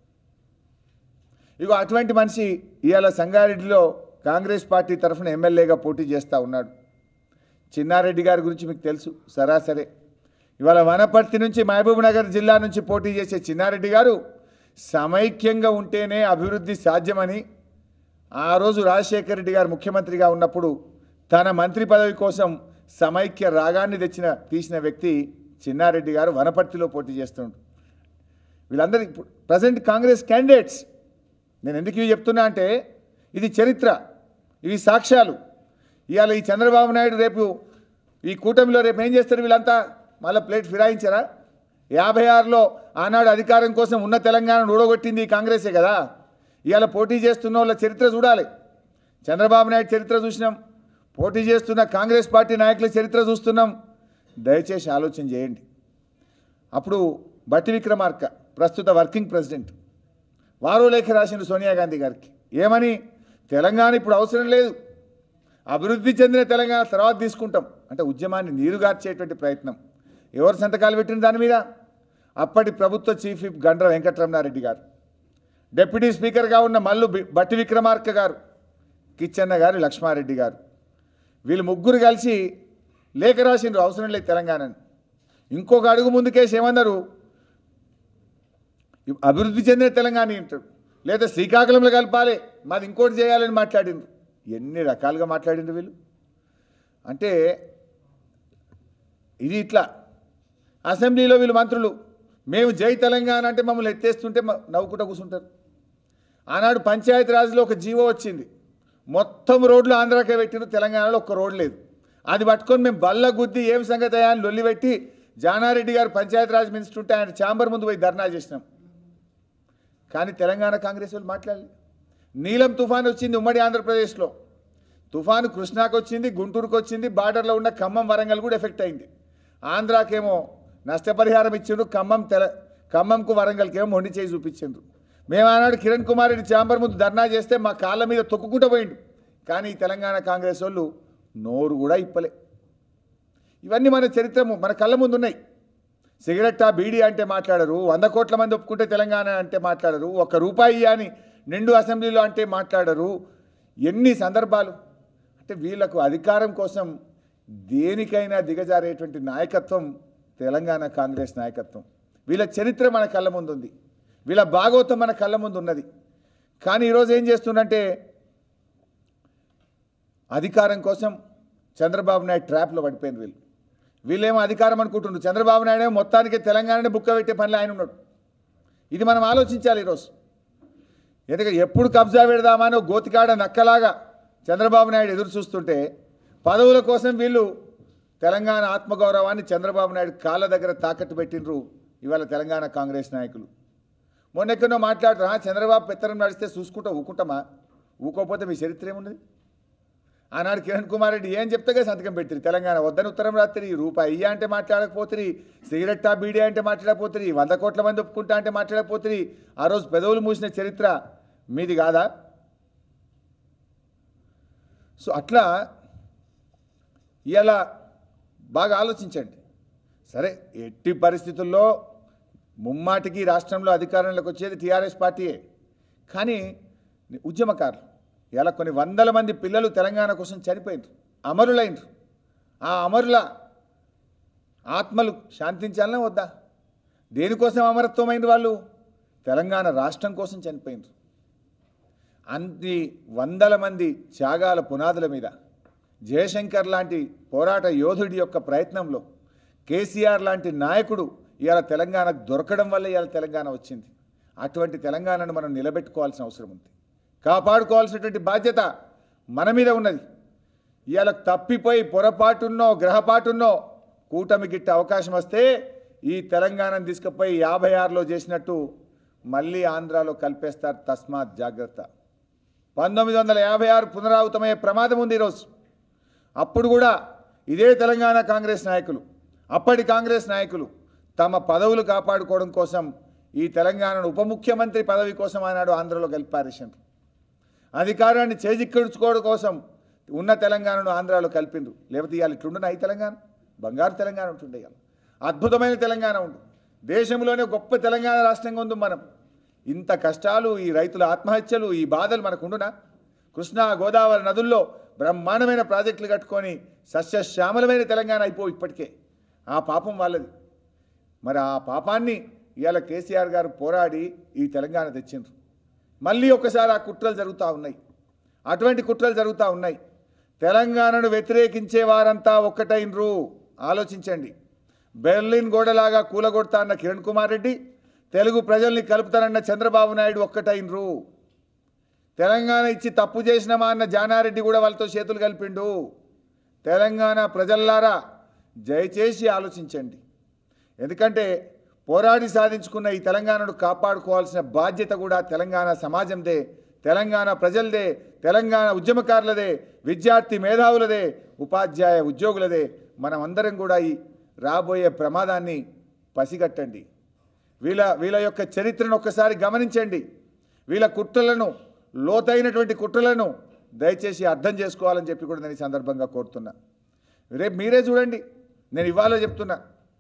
ఇగో అటువంటి మనిషి ఇవాళ సంగారెడ్డిలో కాంగ్రెస్ పార్టీ తరఫున ఎమ్మెల్యేగా పోటీ చేస్తూ ఉన్నాడు చిన్నారెడ్డి గారి గురించి మీకు తెలుసు సరాసరే ఇవాళ వనపర్తి నుంచి మహబూబ్ నగర్ జిల్లా నుంచి పోటీ చేసే చిన్నారెడ్డి గారు సమైక్యంగా ఉంటేనే అభివృద్ధి సాధ్యమని ఆ రోజు రాజశేఖర రెడ్డి గారు ముఖ్యమంత్రిగా ఉన్నప్పుడు తన మంత్రి పదవి కోసం సమైక్య రాగాన్ని తెచ్చిన తీసిన వ్యక్తి చిన్నారెడ్డి గారు వనపర్తిలో పోటీ చేస్తుండ్రు వీళ్ళందరూ ఇప్పుడు ప్రజెంట్ కాంగ్రెస్ క్యాండిడేట్స్ నేను ఎందుకు ఇవి చెప్తున్నా అంటే ఇది చరిత్ర ఇవి సాక్ష్యాలు ఇవాళ ఈ చంద్రబాబు నాయుడు రేపు ఈ కూటమిలో రేపు ఏం చేస్తారు వీళ్ళంతా మళ్ళీ ప్లేట్ ఫిరాయించారా యాభై ఆరులో ఆనాడు అధికారం కోసం ఉన్న తెలంగాణను ఊడగొట్టింది ఈ కాంగ్రెసే కదా ఇవాళ పోటీ చేస్తున్న వాళ్ళ చరిత్ర చూడాలి చంద్రబాబు నాయుడు చరిత్ర చూసినాం పోటీ చేస్తున్న కాంగ్రెస్ పార్టీ నాయకుల చరిత్ర చూస్తున్నాం దయచేసి ఆలోచన చేయండి అప్పుడు బట్టి విక్రమార్క ప్రస్తుత వర్కింగ్ ప్రెసిడెంట్ వారో లేఖ రాసిండు సోనియా గాంధీ గారికి ఏమని తెలంగాణ ఇప్పుడు అవసరం లేదు అభివృద్ధి చెందిన తెలంగాణ తర్వాత తీసుకుంటాం అంటే ఉద్యమాన్ని నీరుగార్చేటువంటి ప్రయత్నం ఎవరు సంతకాలు పెట్టిన దాని మీద అప్పటి ప్రభుత్వ చీఫ్ విప్ గండ్ర వెంకటరమణారెడ్డి గారు డిప్యూటీ స్పీకర్గా ఉన్న మల్లు బి- బట్టి విక్రమార్క గారు కిచ్చన్న గారు లక్ష్మారెడ్డి గారు వీళ్ళు ముగ్గురు కలిసి లేఖ రాసిండ్రు అవసరం లేదు తెలంగాణని ఇంకొక అడుగు ముందుకేసి ఏమన్నారు ఇవ్ అభివృద్ధి చెందిన తెలంగాణ అంటాడు లేదా శ్రీకాకుళంలో కలపాలి మాది ఇంకోటి చేయాలని మాట్లాడిండ్రు ఎన్ని రకాలుగా మాట్లాడిండ్రు వీళ్ళు అంటే ఇది ఇట్లా అసెంబ్లీలో వీళ్ళు మంత్రులు మేము జై తెలంగాణ అంటే మమ్మల్ని ఎత్తేస్తుంటే మ- నవ్వుకుంటూ కూర్చుంటారు ఆనాడు పంచాయతీ రాజ్లో ఒక జీవో వచ్చింది మొత్తం రోడ్లు ఆంధ్రాకే పెట్టిన తెలంగాణలో ఒక్క రోడ్ లేదు అది పట్టుకొని మేము బల్ల గుద్ది ఏం సంగతి అయ్యా అని లొల్లి పెట్టి జానారెడ్డి గారు పంచాయతీ రాజ్ మినిస్టర్ ఉంటే ఆయన ఛాంబర్ ముందు పోయి ధర్నా చేసినాం కానీ తెలంగాణ కాంగ్రెస్ వాళ్ళు మాట్లాడలేదు నీలం తుఫాన్ వచ్చింది ఉమ్మడి ఆంధ్రప్రదేశ్లో తుఫాను కృష్ణాకు వచ్చింది గుంటూరుకు వచ్చింది బార్డర్లో ఉన్న ఖమ్మం వరంగల్ కూడా ఎఫెక్ట్ అయింది ఆంధ్రాకేమో నష్టపరిహారం ఇచ్చిండ్రు ఖమ్మం తెల ఖమ్మంకు వరంగల్కి ఏమో మొండి చేయి చూపించిండ్రు మేము ఆనాడు కిరణ్ కుమార్ రెడ్డి ఛాంబర్ ముందు ధర్నా చేస్తే మా కాళ్ళ మీద తొక్కుకుంటూ పోయిండు కానీ ఈ తెలంగాణ కాంగ్రెస్ వాళ్ళు నోరు కూడా ఇప్పలే ఇవన్నీ మన చరిత్ర ము- మన కళ్ళ ముందు ఉన్నాయి సిగరెట్టా బీడీ అంటే మాట్లాడరు వంద కోట్ల మంది ఒప్పుకుంటే తెలంగాణ అంటే మాట్లాడరు ఒక్క రూపాయి అని నిండు అసెంబ్లీలో అంటే మాట్లాడరు ఎన్ని సందర్భాలు అంటే వీళ్ళకు అధికారం కోసం దేనికైనా దిగజారేటువంటి నాయకత్వం తెలంగాణ కాంగ్రెస్ నాయకత్వం వీళ్ళ చరిత్ర మన కళ్ళ ముందు ఉంది వీళ్ళ భాగవతం మన కళ్ళ ముందు ఉన్నది కానీ ఈరోజు ఏం చేస్తుందంటే అధికారం కోసం చంద్రబాబు నాయుడు ట్రాప్లో పడిపోయింది వీళ్ళు వీళ్ళేమో అధికారం అనుకుంటున్నారు చంద్రబాబు నాయుడు ఏమో మొత్తానికి తెలంగాణని బుక్క పెట్టే పనిలో ఆయన ఉన్నాడు ఇది మనం ఆలోచించాలి ఈరోజు ఎందుకంటే ఎప్పుడు కబ్జా పెడదామా అని ఒక గోతికాడ నక్కలాగా చంద్రబాబు నాయుడు ఎదురు చూస్తుంటే పదవుల కోసం వీళ్ళు తెలంగాణ ఆత్మగౌరవాన్ని చంద్రబాబు నాయుడు కాళ్ళ దగ్గర తాకట్టు పెట్టినరు ఇవాళ తెలంగాణ కాంగ్రెస్ నాయకులు మొన్న ఎక్కడో మాట్లాడరా చంద్రబాబు పెత్తనం నడిస్తే చూసుకుంటా ఊకుంటామా ఊకోకపోతే మీ చరిత్ర ఏమున్నది ఆనాడు కిరణ్ కుమార్ రెడ్డి ఏం చెప్తే సంతకం పెట్టిరి తెలంగాణ వద్దని ఉత్తరం రాత్రి రూపాయి ఇయ్య అంటే మాట్లాడకపోతుంది సిగరెట్టా బీడీ అంటే మాట్లాడకపోతుంది వంద కోట్ల మంది ఒప్పుకుంటా అంటే మాట్లాడకపోతుంది ఆ రోజు పెదవులు మూసిన చరిత్ర మీది కాదా సో అట్లా ఇలా బాగా ఆలోచించండి సరే ఎట్టి పరిస్థితుల్లో ముమ్మాటికి రాష్ట్రంలో అధికారంలోకి వచ్చేది టీఆర్ఎస్ పార్టీయే కానీ ఉద్యమకారులు ఇలా కొన్ని వందల మంది పిల్లలు తెలంగాణ కోసం చనిపోయినారు అమరులైనరు ఆ అమరుల ఆత్మలు శాంతించాలనే వద్దా దేనికోసం అమరత్వమైన వాళ్ళు తెలంగాణ రాష్ట్రం కోసం చనిపోయినారు అన్ని వందల మంది త్యాగాల పునాదుల మీద జయశంకర్ లాంటి పోరాట యోధుడి యొక్క ప్రయత్నంలో కేసీఆర్ లాంటి నాయకుడు ఇవాళ తెలంగాణకు దొరకడం వల్ల ఇవాళ తెలంగాణ వచ్చింది అటువంటి తెలంగాణను మనం నిలబెట్టుకోవాల్సిన అవసరం ఉంది కాపాడుకోవాల్సినటువంటి బాధ్యత మన మీద ఉన్నది ఇవాళ తప్పిపోయి పొరపాటున్నో గ్రహపాటున్నో కూటమి గిట్ట అవకాశం వస్తే ఈ తెలంగాణను తీసుకుపోయి యాభై ఆరులో చేసినట్టు మళ్ళీ ఆంధ్రాలో కలిపేస్తారు తస్మాత్ జాగ్రత్త పంతొమ్మిది వందల యాభై ఆరు పునరావృతమయ్యే ప్రమాదం ఉంది ఈరోజు అప్పుడు కూడా ఇదే తెలంగాణ కాంగ్రెస్ నాయకులు అప్పటి కాంగ్రెస్ నాయకులు తమ పదవులు కాపాడుకోవడం కోసం ఈ తెలంగాణను ఉప ముఖ్యమంత్రి పదవి కోసం ఆనాడు ఆంధ్రలో కలిపారేసారు అధికారాన్ని చేజిక్కడుచుకోవడం కోసం ఉన్న తెలంగాణను ఆంధ్రాలో కలిపిండ్రు లేకపోతే ఇవాళ ఇట్లుండునా ఈ తెలంగాణ బంగారు తెలంగాణ ఉంటుండే ఇవాళ అద్భుతమైన తెలంగాణ ఉండు దేశంలోనే గొప్ప తెలంగాణ రాష్ట్రంగా ఉంది మనం ఇంత కష్టాలు ఈ రైతుల ఆత్మహత్యలు ఈ బాధలు మనకు ఉండునా కృష్ణా గోదావరి నదుల్లో బ్రహ్మాండమైన ప్రాజెక్టులు కట్టుకొని సస్యశ్యామలమైన తెలంగాణ అయిపో ఇప్పటికే ఆ పాపం వాళ్ళది మరి ఆ పాపాన్ని ఇవాళ కేసీఆర్ గారు పోరాడి ఈ తెలంగాణ తెచ్చిండ్రు మళ్ళీ ఒకసారి ఆ కుట్రలు జరుగుతూ ఉన్నాయి అటువంటి కుట్రలు జరుగుతూ ఉన్నాయి తెలంగాణను వ్యతిరేకించే వారంతా ఒక్కటైనరు ఆలోచించండి బెర్లిన్ గోడలాగా కూలగొడతా అన్న కిరణ్ కుమార్ రెడ్డి తెలుగు ప్రజల్ని కలుపుతానన్న చంద్రబాబు నాయుడు ఒక్కటైనరు తెలంగాణ ఇచ్చి తప్పు చేసినమా అన్న జానారెడ్డి కూడా వాళ్ళతో చేతులు కలిపిండు తెలంగాణ ప్రజల్లారా దయచేసి ఆలోచించండి ఎందుకంటే పోరాడి సాధించుకున్న ఈ తెలంగాణను కాపాడుకోవాల్సిన బాధ్యత కూడా తెలంగాణ సమాజందే తెలంగాణ ప్రజలదే తెలంగాణ ఉద్యమకారులదే విద్యార్థి మేధావులదే ఉపాధ్యాయ ఉద్యోగులదే మనం అందరం కూడా ఈ రాబోయే ప్రమాదాన్ని పసిగట్టండి వీళ్ళ వీళ్ళ యొక్క చరిత్రను ఒక్కసారి గమనించండి వీళ్ళ కుట్రలను లోతైనటువంటి కుట్రలను దయచేసి అర్థం చేసుకోవాలని చెప్పి కూడా నేను ఈ సందర్భంగా కోరుతున్నా రేపు మీరే చూడండి నేను ఇవాళ చెప్తున్నా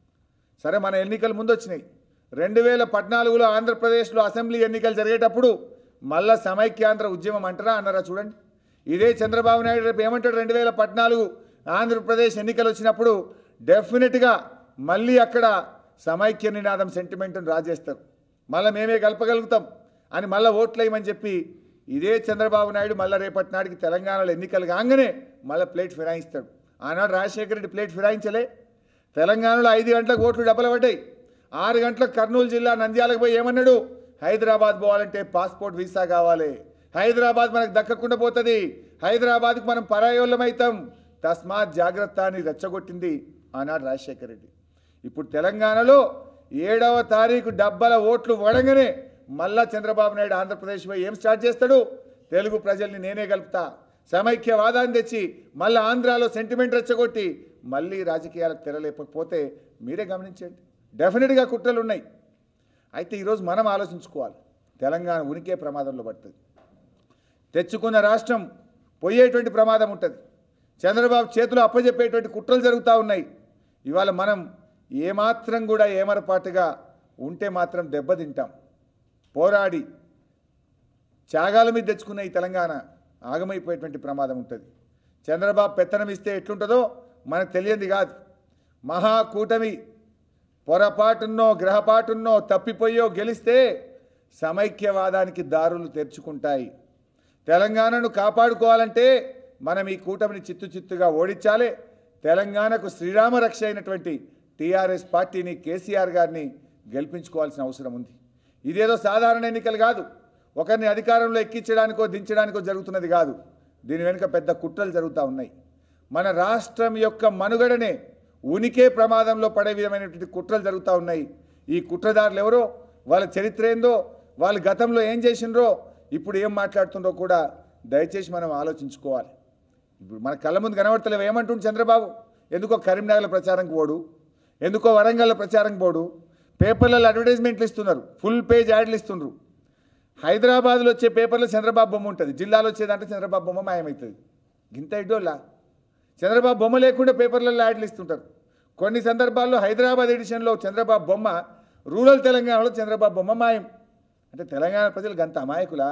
సరే మన ఎన్నికలు ముందు వచ్చినాయి రెండు వేల పద్నాలుగులో ఆంధ్రప్రదేశ్లో అసెంబ్లీ ఎన్నికలు జరిగేటప్పుడు మళ్ళా సమైక్యాంధ్ర ఉద్యమం అంటారా అన్నారా చూడండి ఇదే చంద్రబాబు నాయుడు రేపు ఏమంటాడు రెండు వేల పద్నాలుగు ఆంధ్రప్రదేశ్ ఎన్నికలు వచ్చినప్పుడు డెఫినెట్గా మళ్ళీ అక్కడ సమైక్య నినాదం సెంటిమెంట్ని రాజేస్తారు మళ్ళీ మేమే కలపగలుగుతాం అని మళ్ళీ ఓట్లు వేయమని చెప్పి ఇదే చంద్రబాబు నాయుడు మళ్ళీ రేపటి నాటికి తెలంగాణలో ఎన్నికలు కాగానే మళ్ళీ ప్లేట్ ఫిరాయిస్తాడు ఆనాడు రాజశేఖర రెడ్డి ప్లేట్ ఫిరాయించలే తెలంగాణలో ఐదు గంటలకు ఓట్లు డబ్బలు పడ్డాయి ఆరు గంటలకు కర్నూలు జిల్లా నంద్యాలకు పోయి ఏమన్నాడు హైదరాబాద్ పోవాలంటే పాస్పోర్ట్ వీసా కావాలి హైదరాబాద్ మనకు దక్కకుండా పోతుంది హైదరాబాద్కు మనం పరాయోళ్ళమవుతాం తస్మాత్ జాగ్రత్త అని రెచ్చగొట్టింది ఆనాడు రాజశేఖర రెడ్డి ఇప్పుడు తెలంగాణలో ఏడవ తారీఖు డబ్బల ఓట్లు వడంగానే మళ్ళా చంద్రబాబు నాయుడు ఆంధ్రప్రదేశ్ పోయి ఏం స్టార్ట్ చేస్తాడు తెలుగు ప్రజల్ని నేనే కలుపుతా సమైక్యవాదాన్ని తెచ్చి మళ్ళీ ఆంధ్రాలో సెంటిమెంట్ రెచ్చగొట్టి మళ్ళీ రాజకీయాలకు తెరలేకపోతే మీరే గమనించండి డెఫినెట్గా కుట్రలు ఉన్నాయి అయితే ఈరోజు మనం ఆలోచించుకోవాలి తెలంగాణ ఉనికే ప్రమాదంలో పడుతుంది తెచ్చుకున్న రాష్ట్రం పోయేటువంటి ప్రమాదం ఉంటుంది చంద్రబాబు చేతిలో అప్పజెప్పేటువంటి కుట్రలు జరుగుతూ ఉన్నాయి ఇవాళ మనం ఏమాత్రం కూడా ఏమరపాటుగా ఉంటే మాత్రం దెబ్బతింటాం పోరాడి త్యాగాల మీద తెచ్చుకున్న ఈ తెలంగాణ ఆగమైపోయేటువంటి ప్రమాదం ఉంటుంది చంద్రబాబు పెత్తనం ఇస్తే ఎట్లుంటుందో మనకు తెలియంది కాదు మహాకూటమి పొరపాటున్నో గ్రహపాటున్నో తప్పిపోయో గెలిస్తే సమైక్యవాదానికి దారులు తెరుచుకుంటాయి తెలంగాణను కాపాడుకోవాలంటే మనం ఈ కూటమిని చిత్తు చిత్తుగా ఓడించాలి తెలంగాణకు శ్రీరామ రక్ష అయినటువంటి టీఆర్ఎస్ పార్టీని కేసీఆర్ గారిని గెలిపించుకోవాల్సిన అవసరం ఉంది ఇదేదో సాధారణ ఎన్నికలు కాదు ఒకరిని అధికారంలో ఎక్కించడానికో దించడానికో జరుగుతున్నది కాదు దీని వెనుక పెద్ద కుట్రలు జరుగుతూ ఉన్నాయి మన రాష్ట్రం యొక్క మనుగడనే ఉనికే ప్రమాదంలో పడే విధమైనటువంటి కుట్రలు జరుగుతూ ఉన్నాయి ఈ కుట్రదారులు ఎవరో వాళ్ళ చరిత్ర ఏందో వాళ్ళు గతంలో ఏం చేసిండ్రో ఇప్పుడు ఏం మాట్లాడుతుండ్రో కూడా దయచేసి మనం ఆలోచించుకోవాలి ఇప్పుడు మన కళ్ళ ముందు కనబడతలేవు ఏమంటుండు చంద్రబాబు ఎందుకో కరీంనగర్లో ప్రచారంకి పోడు ఎందుకో వరంగల్లో ప్రచారంకి పోడు పేపర్లలో అడ్వర్టైజ్మెంట్లు ఇస్తున్నారు ఫుల్ పేజ్ యాడ్లు ఇస్తుండ్రు హైదరాబాద్లో వచ్చే పేపర్లో చంద్రబాబు బొమ్మ ఉంటుంది జిల్లాలో వచ్చేదంటే చంద్రబాబు బొమ్మ మాయమవుతుంది గింత ఇడ్డోళ్ళ చంద్రబాబు బొమ్మ లేకుండా పేపర్లలో యాడ్లు ఇస్తుంటారు కొన్ని సందర్భాల్లో హైదరాబాద్ ఎడిషన్లో చంద్రబాబు బొమ్మ రూరల్ తెలంగాణలో చంద్రబాబు బొమ్మ మాయం అంటే తెలంగాణ ప్రజలు గంత అమాయకులా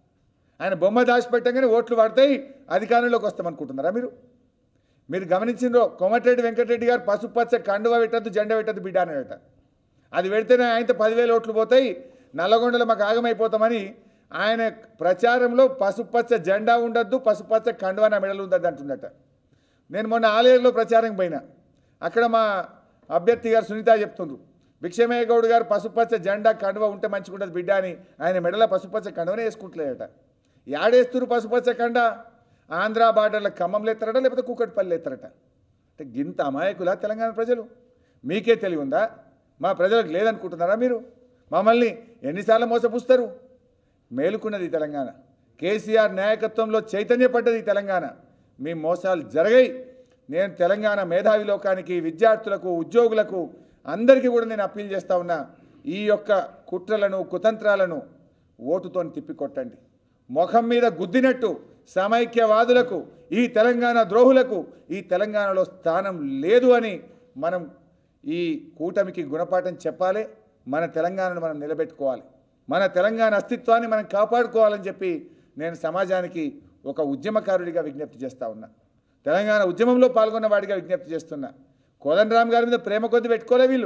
ఆయన బొమ్మ దాచిపెట్టగానే ఓట్లు పడతాయి అధికారంలోకి వస్తామనుకుంటున్నారా మీరు మీరు గమనించిండ్రో కోమటిరెడ్డి వెంకటరెడ్డి గారు పసుపచ్చ కండువా పెట్టద్దు జెండా పెట్టద్దు బిడ్డ అన్నాడట అది పెడితేనే ఆయనతో పదివేల ఓట్లు పోతాయి నల్లగొండలో మాకు ఆగమైపోతామని ఆయన ప్రచారంలో పసుపచ్చ జెండా ఉండద్దు పసుపచ్చ కండువా నా మెడలు ఉండద్దు అంటున్నట నేను మొన్న ఆలయంలో ప్రచారం పోయినా అక్కడ మా అభ్యర్థి గారు సునీత చెప్తుండ్రు భిక్షమయ్య గౌడ్ గారు పసుపచ్చ జెండా కండువ ఉంటే మంచిగుంటుంది బిడ్డ అని ఆయన మెడల పసుపచ్చ కండువనే వేసుకుంటలేదట యాడేస్తురు పసుపచ్చ కండ ఆంధ్ర బార్డర్ల ఖమ్మంలో ఎత్తారట లేకపోతే కూకట్పల్లి ఎత్తారట అంటే గింత అమాయకులా తెలంగాణ ప్రజలు మీకే తెలివి ఉందా మా ప్రజలకు లేదనుకుంటున్నారా మీరు మమ్మల్ని ఎన్నిసార్లు మోసపుస్తారు మేలుకున్నది ఈ తెలంగాణ కేసీఆర్ నాయకత్వంలో చైతన్యపడ్డది ఈ తెలంగాణ మీ మోసాలు జరగాయి నేను తెలంగాణ మేధావి లోకానికి విద్యార్థులకు ఉద్యోగులకు అందరికీ కూడా నేను అప్పీల్ చేస్తా ఉన్నా ఈ యొక్క కుట్రలను కుతంత్రాలను ఓటుతో తిప్పికొట్టండి ముఖం మీద గుద్దినట్టు సమైక్యవాదులకు ఈ తెలంగాణ ద్రోహులకు ఈ తెలంగాణలో స్థానం లేదు అని మనం ఈ కూటమికి గుణపాఠం చెప్పాలి మన తెలంగాణను మనం నిలబెట్టుకోవాలి మన తెలంగాణ అస్తిత్వాన్ని మనం కాపాడుకోవాలని చెప్పి నేను సమాజానికి ఒక ఉద్యమకారుడిగా విజ్ఞప్తి చేస్తా ఉన్నా తెలంగాణ ఉద్యమంలో పాల్గొన్న వాడిగా విజ్ఞప్తి చేస్తున్నా కోదండరామ్ గారి మీద ప్రేమ కొద్ది పెట్టుకోలే వీళ్ళు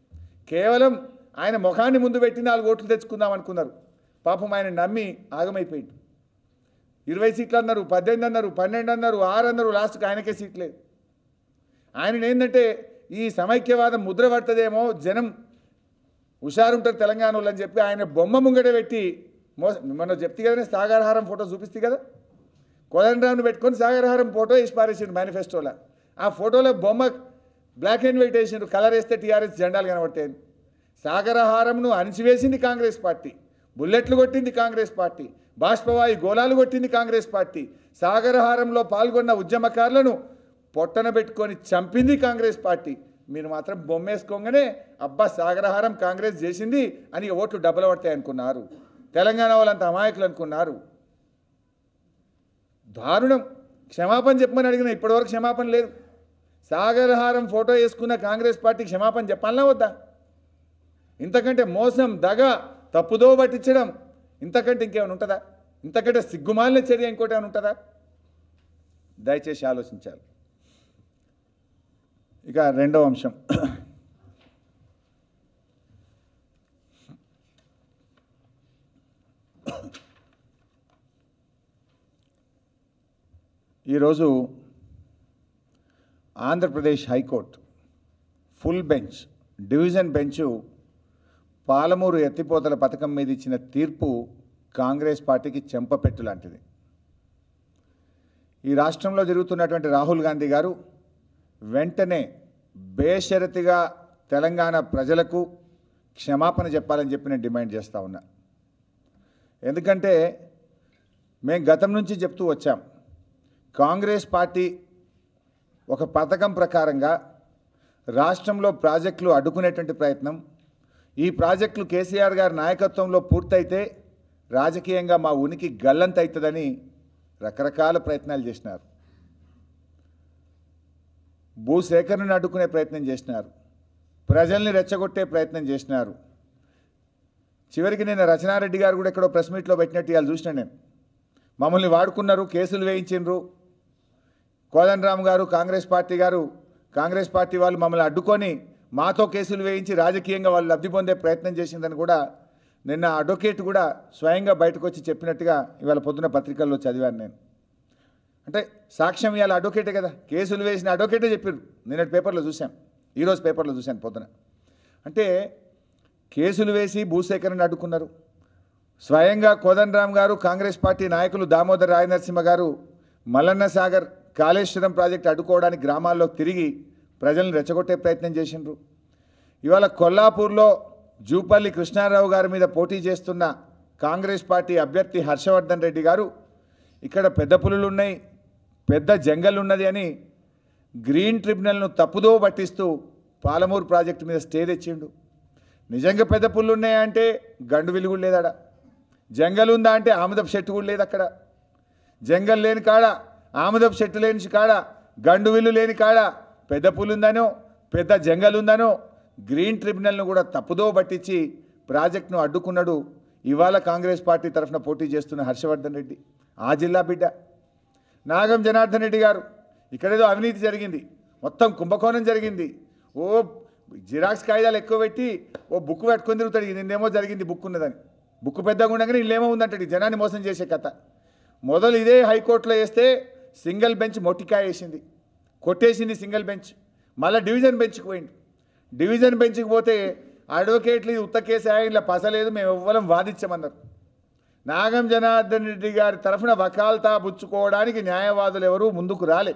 కేవలం ఆయన ముఖాన్ని ముందు పెట్టి నాలుగు ఓట్లు తెచ్చుకుందాం అనుకున్నారు పాపం ఆయన నమ్మి ఆగమైపోయింది ఇరవై సీట్లు అన్నారు పద్దెనిమిది అన్నారు పన్నెండు అన్నారు ఆరు అన్నారు లాస్ట్కి ఆయనకే సీట్ లేదు ఆయన ఏంటంటే ఈ సమైక్యవాదం ముద్ర పడుతుందేమో జనం హుషారుంటారు తెలంగాణ వాళ్ళు అని చెప్పి ఆయన బొమ్మ ముంగట పెట్టి మోస మొన్న చెప్తే కదనే సాగరహారం ఫోటో చూపిస్తే కదా కోదండరామ్ని పెట్టుకొని సాగరహారం ఫోటో వేసి పారేసిండు మేనిఫెస్టోలో ఆ ఫోటోలో బొమ్మ బ్లాక్ అండ్ వైట్ వేసిండు కలర్ వేస్తే టీఆర్ఎస్ జెండాలు కనబడతాయి సాగరహారంను అణిచివేసింది కాంగ్రెస్ పార్టీ బుల్లెట్లు కొట్టింది కాంగ్రెస్ పార్టీ బాష్పవాయు గోళాలు కొట్టింది కాంగ్రెస్ పార్టీ సాగరహారంలో పాల్గొన్న ఉద్యమకారులను పొట్టన పెట్టుకొని చంపింది కాంగ్రెస్ పార్టీ మీరు మాత్రం బొమ్మేసుకోగానే అబ్బా సాగరహారం కాంగ్రెస్ చేసింది అని ఓట్లు డబ్బులు పడతాయి అనుకున్నారు తెలంగాణ వాళ్ళంత అమాయకులు అనుకున్నారు దారుణం క్షమాపణ చెప్పమని అడిగిన ఇప్పటివరకు క్షమాపణ లేదు సాగరహారం ఫోటో వేసుకున్న కాంగ్రెస్ పార్టీ క్షమాపణ చెప్పాలనా వద్దా ఇంతకంటే మోసం దగ తప్పుదో పట్టించడం ఇంతకంటే ఇంకేమైనా ఉంటుందా ఇంతకంటే సిగ్గుమాలిన చర్య ఇంకోటి ఏమైనా ఉంటుందా దయచేసి ఆలోచించాలి ఇక రెండవ అంశం ఈరోజు Andhra Pradesh high court full bench division bench Palamuru ఎత్తిపోతల పథకం మీద ఇచ్చిన తీర్పు కాంగ్రెస్ పార్టీకి చెంపపెట్టు లాంటిది ఈ రాష్ట్రంలో జరుగుతున్నటువంటి రాహుల్ గాంధీ గారు వెంటనే బేషరతిగా తెలంగాణ ప్రజలకు క్షమాపణ చెప్పాలని చెప్పి నేను డిమాండ్ చేస్తూ ఉన్నా ఎందుకంటే మేము గతం నుంచి చెప్తూ వచ్చాం కాంగ్రెస్ పార్టీ ఒక పథకం ప్రకారంగా రాష్ట్రంలో ప్రాజెక్టులు అడ్డుకునేటువంటి ప్రయత్నం ఈ ప్రాజెక్టులు కేసీఆర్ గారి నాయకత్వంలో పూర్తయితే రాజకీయంగా మా ఉనికి గల్లంత అవుతుందని రకరకాల ప్రయత్నాలు చేసినారు భూసేకరణను అడ్డుకునే ప్రయత్నం చేసినారు ప్రజల్ని రెచ్చగొట్టే ప్రయత్నం చేసినారు చివరికి నిన్న రచనారెడ్డి గారు కూడా ఎక్కడో ప్రెస్ మీట్లో పెట్టినట్టు ఇవాళ చూసిన నేను మమ్మల్ని వాడుకున్నారు కేసులు వేయించిండ్రు కోదండరామ్ గారు కాంగ్రెస్ పార్టీ గారు కాంగ్రెస్ పార్టీ వాళ్ళు మమ్మల్ని అడ్డుకొని మాతో కేసులు వేయించి రాజకీయంగా వాళ్ళు లబ్ధి పొందే ప్రయత్నం చేసిందని కూడా నిన్న అడ్వకేట్ కూడా స్వయంగా బయటకు వచ్చి చెప్పినట్టుగా ఇవాళ పొద్దున పత్రికల్లో చదివాను నేను అంటే సాక్ష్యం ఇవాళ అడ్వకేటే కదా కేసులు వేసిన అడ్వకేటే చెప్పారు నిన్నటి పేపర్లో చూశాం ఈరోజు పేపర్లో చూశాను పొద్దున అంటే కేసులు వేసి భూసేకరణ అడ్డుకున్నారు స్వయంగా కోదండరామ్ గారు కాంగ్రెస్ పార్టీ నాయకులు దామోదర్ రాయనరసింహ గారు మల్లన్న సాగర్ కాళేశ్వరం ప్రాజెక్టు అడ్డుకోవడానికి గ్రామాల్లో తిరిగి ప్రజలను రెచ్చగొట్టే ప్రయత్నం చేసిండ్రు ఇవాళ కొల్లాపూర్లో జూపల్లి కృష్ణారావు గారి మీద పోటీ చేస్తున్న కాంగ్రెస్ పార్టీ అభ్యర్థి హర్షవర్ధన్ రెడ్డి గారు ఇక్కడ పెద్ద పులులు ఉన్నాయి పెద్ద జంగల్ ఉన్నది అని గ్రీన్ ట్రిబ్యునల్ను తప్పుదో పట్టిస్తూ పాలమూరు ప్రాజెక్టు మీద స్టే తెచ్చిండు నిజంగా పెద్ద పుల్లు ఉన్నాయా అంటే గండు విలుగు లేదాడ జంగల్ ఉందా అంటే ఆముదపు చెట్టు కూడా లేదు అక్కడ జంగల్ లేని కాడ ఆముదపు చెట్టు లేని కాడ గండు విల్లు లేని కాడ పెద్ద పుల్లు ఉందనో పెద్ద జంగల్ ఉందనో గ్రీన్ ట్రిబ్యునల్ను కూడా తప్పుదో పట్టించి ప్రాజెక్టును అడ్డుకున్నాడు ఇవాళ కాంగ్రెస్ పార్టీ తరఫున పోటీ చేస్తున్న హర్షవర్ధన్ రెడ్డి ఆ జిల్లా బిడ్డ నాగం జనార్దన్ రెడ్డి గారు ఇక్కడేదో అవినీతి జరిగింది మొత్తం కుంభకోణం జరిగింది ఓ జిరాక్స్ కాగితాలు ఎక్కువ పెట్టి ఓ బుక్ పెట్టుకొని తిరుగుతాడు ఇది నిన్నేమో జరిగింది బుక్ ఉన్నదని బుక్ పెద్దగా ఉండగానే ఇల్లేమో ఉందంటాడు ఈ జనాన్ని మోసం చేసే కథ మొదలు ఇదే హైకోర్టులో వేస్తే సింగిల్ బెంచ్ మొట్టికాయ వేసింది కొట్టేసింది సింగిల్ బెంచ్ మళ్ళీ డివిజన్ బెంచ్కి పోయింది డివిజన్ బెంచ్కి పోతే అడ్వకేట్లు ఇది ఉత్త కేసు ఇలా పసలేదు మేము ఎవ్వరం వాదించమన్నారు నాగం జనార్దన్ రెడ్డి గారి తరఫున వకాల్తా పుచ్చుకోవడానికి న్యాయవాదులు ఎవరూ ముందుకు రాలే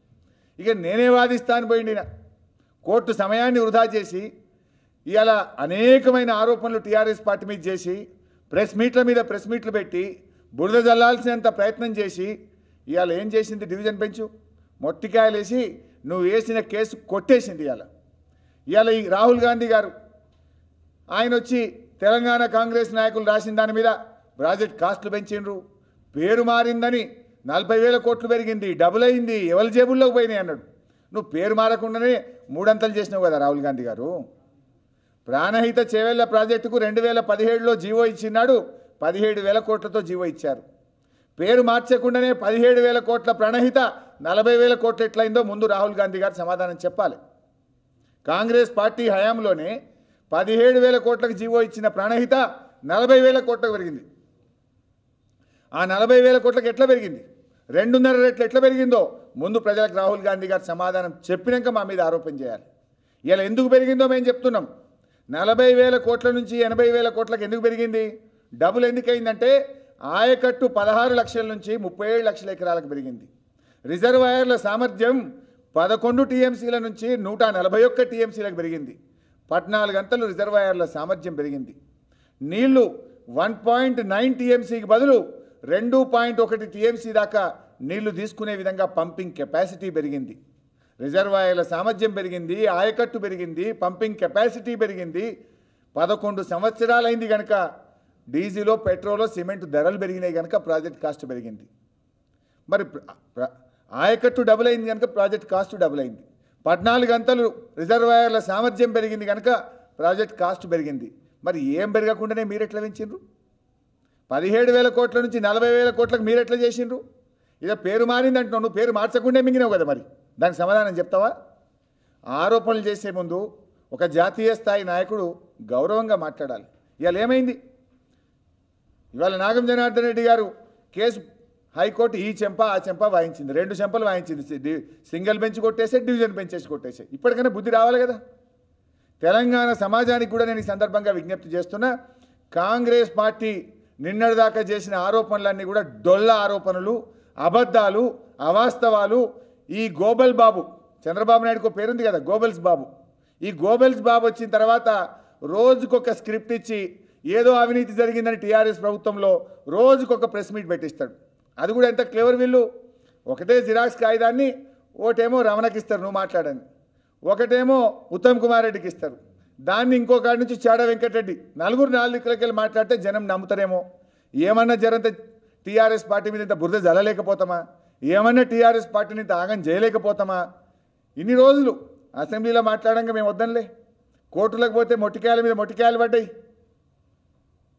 ఇక నేనే వాదిస్తాను పోయిండిన కోర్టు సమయాన్ని వృధా చేసి ఇవాళ అనేకమైన ఆరోపణలు టీఆర్ఎస్ పార్టీ మీద చేసి ప్రెస్ మీట్ల మీద ప్రెస్ మీట్లు పెట్టి బురద జల్లాల్సినంత ప్రయత్నం చేసి ఇవాళ ఏం చేసింది డివిజన్ బెంచు మొట్టికాయలేసి నువ్వు వేసిన కేసు కొట్టేసింది ఇవాళ ఇవాళ ఈ రాహుల్ గాంధీ గారు ఆయన వచ్చి తెలంగాణ కాంగ్రెస్ నాయకులు రాసిన దాని మీద ప్రాజెక్ట్ కాస్టులు పెంచిండ్రు పేరు మారిందని నలభై వేల కోట్లు పెరిగింది డబుల్ అయింది ఎవరి జేబుల్లోకి పోయినాయి అన్నాడు నువ్వు పేరు మారకుండానే మూడంతలు చేసినావు కదా రాహుల్ గాంధీ గారు ప్రాణహిత చేవెళ్ల ప్రాజెక్టుకు రెండు వేల పదిహేడులో జీవో ఇచ్చినాడు పదిహేడు వేల కోట్లతో జీవో ఇచ్చారు పేరు మార్చకుండానే పదిహేడు వేల కోట్ల ప్రణహిత నలభై వేల కోట్లు ఎట్లయిందో ముందు రాహుల్ గాంధీ గారు సమాధానం చెప్పాలి కాంగ్రెస్ పార్టీ హయాంలోనే పదిహేడు వేల కోట్లకు జీవో ఇచ్చిన ప్రాణహిత నలభై వేల కోట్లకు పెరిగింది ఆ నలభై వేల కోట్లకు ఎట్లా పెరిగింది రెండున్నర రెట్లు ఎట్లా పెరిగిందో ముందు ప్రజలకు రాహుల్ గాంధీ గారు సమాధానం చెప్పినాక మా మీద ఆరోపణ చేయాలి ఇలా ఎందుకు పెరిగిందో మేము చెప్తున్నాం నలభై వేల కోట్ల నుంచి ఎనభై వేల కోట్లకు ఎందుకు పెరిగింది డబుల్ ఎందుకు అయిందంటే ఆయకట్టు పదహారు లక్షల నుంచి ముప్పై ఏడు లక్షల ఎకరాలకు పెరిగింది రిజర్వాయర్ల సామర్థ్యం పదకొండు టీఎంసీల నుంచి నూట నలభై ఒక్క టీఎంసీలకు పెరిగింది పద్నాలుగు గంటలు రిజర్వాయర్ల సామర్థ్యం పెరిగింది నీళ్లు వన్ పాయింట్ నైన్ టీఎంసీకి బదులు రెండు పాయింట్ ఒకటి టీఎంసీ దాకా నీళ్లు తీసుకునే విధంగా పంపింగ్ కెపాసిటీ పెరిగింది రిజర్వాయర్ల సామర్థ్యం పెరిగింది ఆయకట్టు పెరిగింది పంపింగ్ కెపాసిటీ పెరిగింది పదకొండు సంవత్సరాలైంది కనుక డీజిలో పెట్రోలో సిమెంట్ ధరలు పెరిగినాయి కనుక ప్రాజెక్ట్ కాస్ట్ పెరిగింది మరి ప్ర- ప్ర- ఆయకట్టు డబుల్ అయింది కనుక ప్రాజెక్ట్ కాస్ట్ డబుల్ అయింది పద్నాలుగు గంటలు రిజర్వాయర్ల సామర్థ్యం పెరిగింది కనుక ప్రాజెక్ట్ కాస్ట్ పెరిగింది మరి ఏం పెరగకుండానే మీరు ఎట్లా పెంచిండ్రు పదిహేడు వేల కోట్ల నుంచి నలభై వేల కోట్లకు మీరు ఎట్లా చేసిండ్రు ఇదో పేరు మారింది అంటున్నావు నువ్వు పేరు మార్చకుండా మింగినావు కదా మరి దానికి సమాధానం చెప్తావా ఆరోపణలు చేసే ముందు ఒక జాతీయ స్థాయి నాయకుడు గౌరవంగా మాట్లాడాలి ఇవాళ ఏమైంది ఇవాళ నాగం జనార్దన్ రెడ్డి గారు కేసు హైకోర్టు ఈ చెంప ఆ చెంప వాయించింది రెండు చెంపలు వాయించింది సి- డి- సింగిల్ బెంచ్ కొట్టేసే డివిజన్ బెంచ్ వేసి కొట్టేసే ఇప్పటికైనా బుద్ధి రావాలి కదా తెలంగాణ సమాజానికి కూడా నేను ఈ సందర్భంగా విజ్ఞప్తి చేస్తున్నా కాంగ్రెస్ పార్టీ నిన్నటిదాకా చేసిన ఆరోపణలన్నీ కూడా డొల్ల ఆరోపణలు అబద్ధాలు అవాస్తవాలు ఈ గోబల్ బాబు చంద్రబాబు నాయుడుకు పేరుంది కదా గోబెల్స్ బాబు ఈ గోబెల్స్ బాబు వచ్చిన తర్వాత రోజుకొక స్క్రిప్ట్ ఇచ్చి ఏదో అవినీతి జరిగిందని టీఆర్ఎస్ ప్రభుత్వంలో రోజుకొక ప్రెస్ మీట్ పెట్టిస్తాడు అది కూడా ఎంత క్లేవర్ వీళ్ళు ఒకటే జిరాక్స్ కాగితాన్ని ఓటేమో రమణకి ఇస్తారు నువ్వు మాట్లాడని ఒకటేమో ఉత్తమ్ కుమార్ రెడ్డికి ఇస్తారు దాన్ని ఇంకో కాడి నుంచి చాడ వెంకటరెడ్డి నలుగురు నాలుగు దిక్కులకి వెళ్ళి మాట్లాడితే జనం నమ్ముతారేమో ఏమన్నా జరంత టీఆర్ఎస్ పార్టీ మీద ఇంత బురద జల్లలేకపోతామా ఏమన్నా టీఆర్ఎస్ పార్టీని ఇంత ఆగం చేయలేకపోతామా ఇన్ని రోజులు అసెంబ్లీలో మాట్లాడంగా మేము వద్దంలే కోర్టులకు పోతే మొట్టికాయల మీద మొట్టికాయలు పడ్డాయి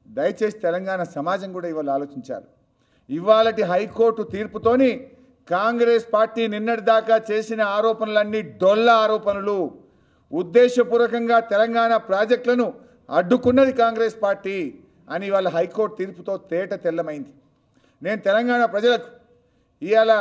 దయచేసి తెలంగాణ సమాజం కూడా ఇవాళ ఆలోచించాలి ఇవాళటి హైకోర్టు తీర్పుతోని కాంగ్రెస్ పార్టీ నిన్నటిదాకా చేసిన ఆరోపణలన్నీ డొల్ల ఆరోపణలు ఉద్దేశపూర్వకంగా తెలంగాణ ప్రాజెక్టులను అడ్డుకున్నది కాంగ్రెస్ పార్టీ అని ఇవాళ హైకోర్టు తీర్పుతో తేట తెల్లమైంది నేను తెలంగాణ ప్రజలకు ఇవాళ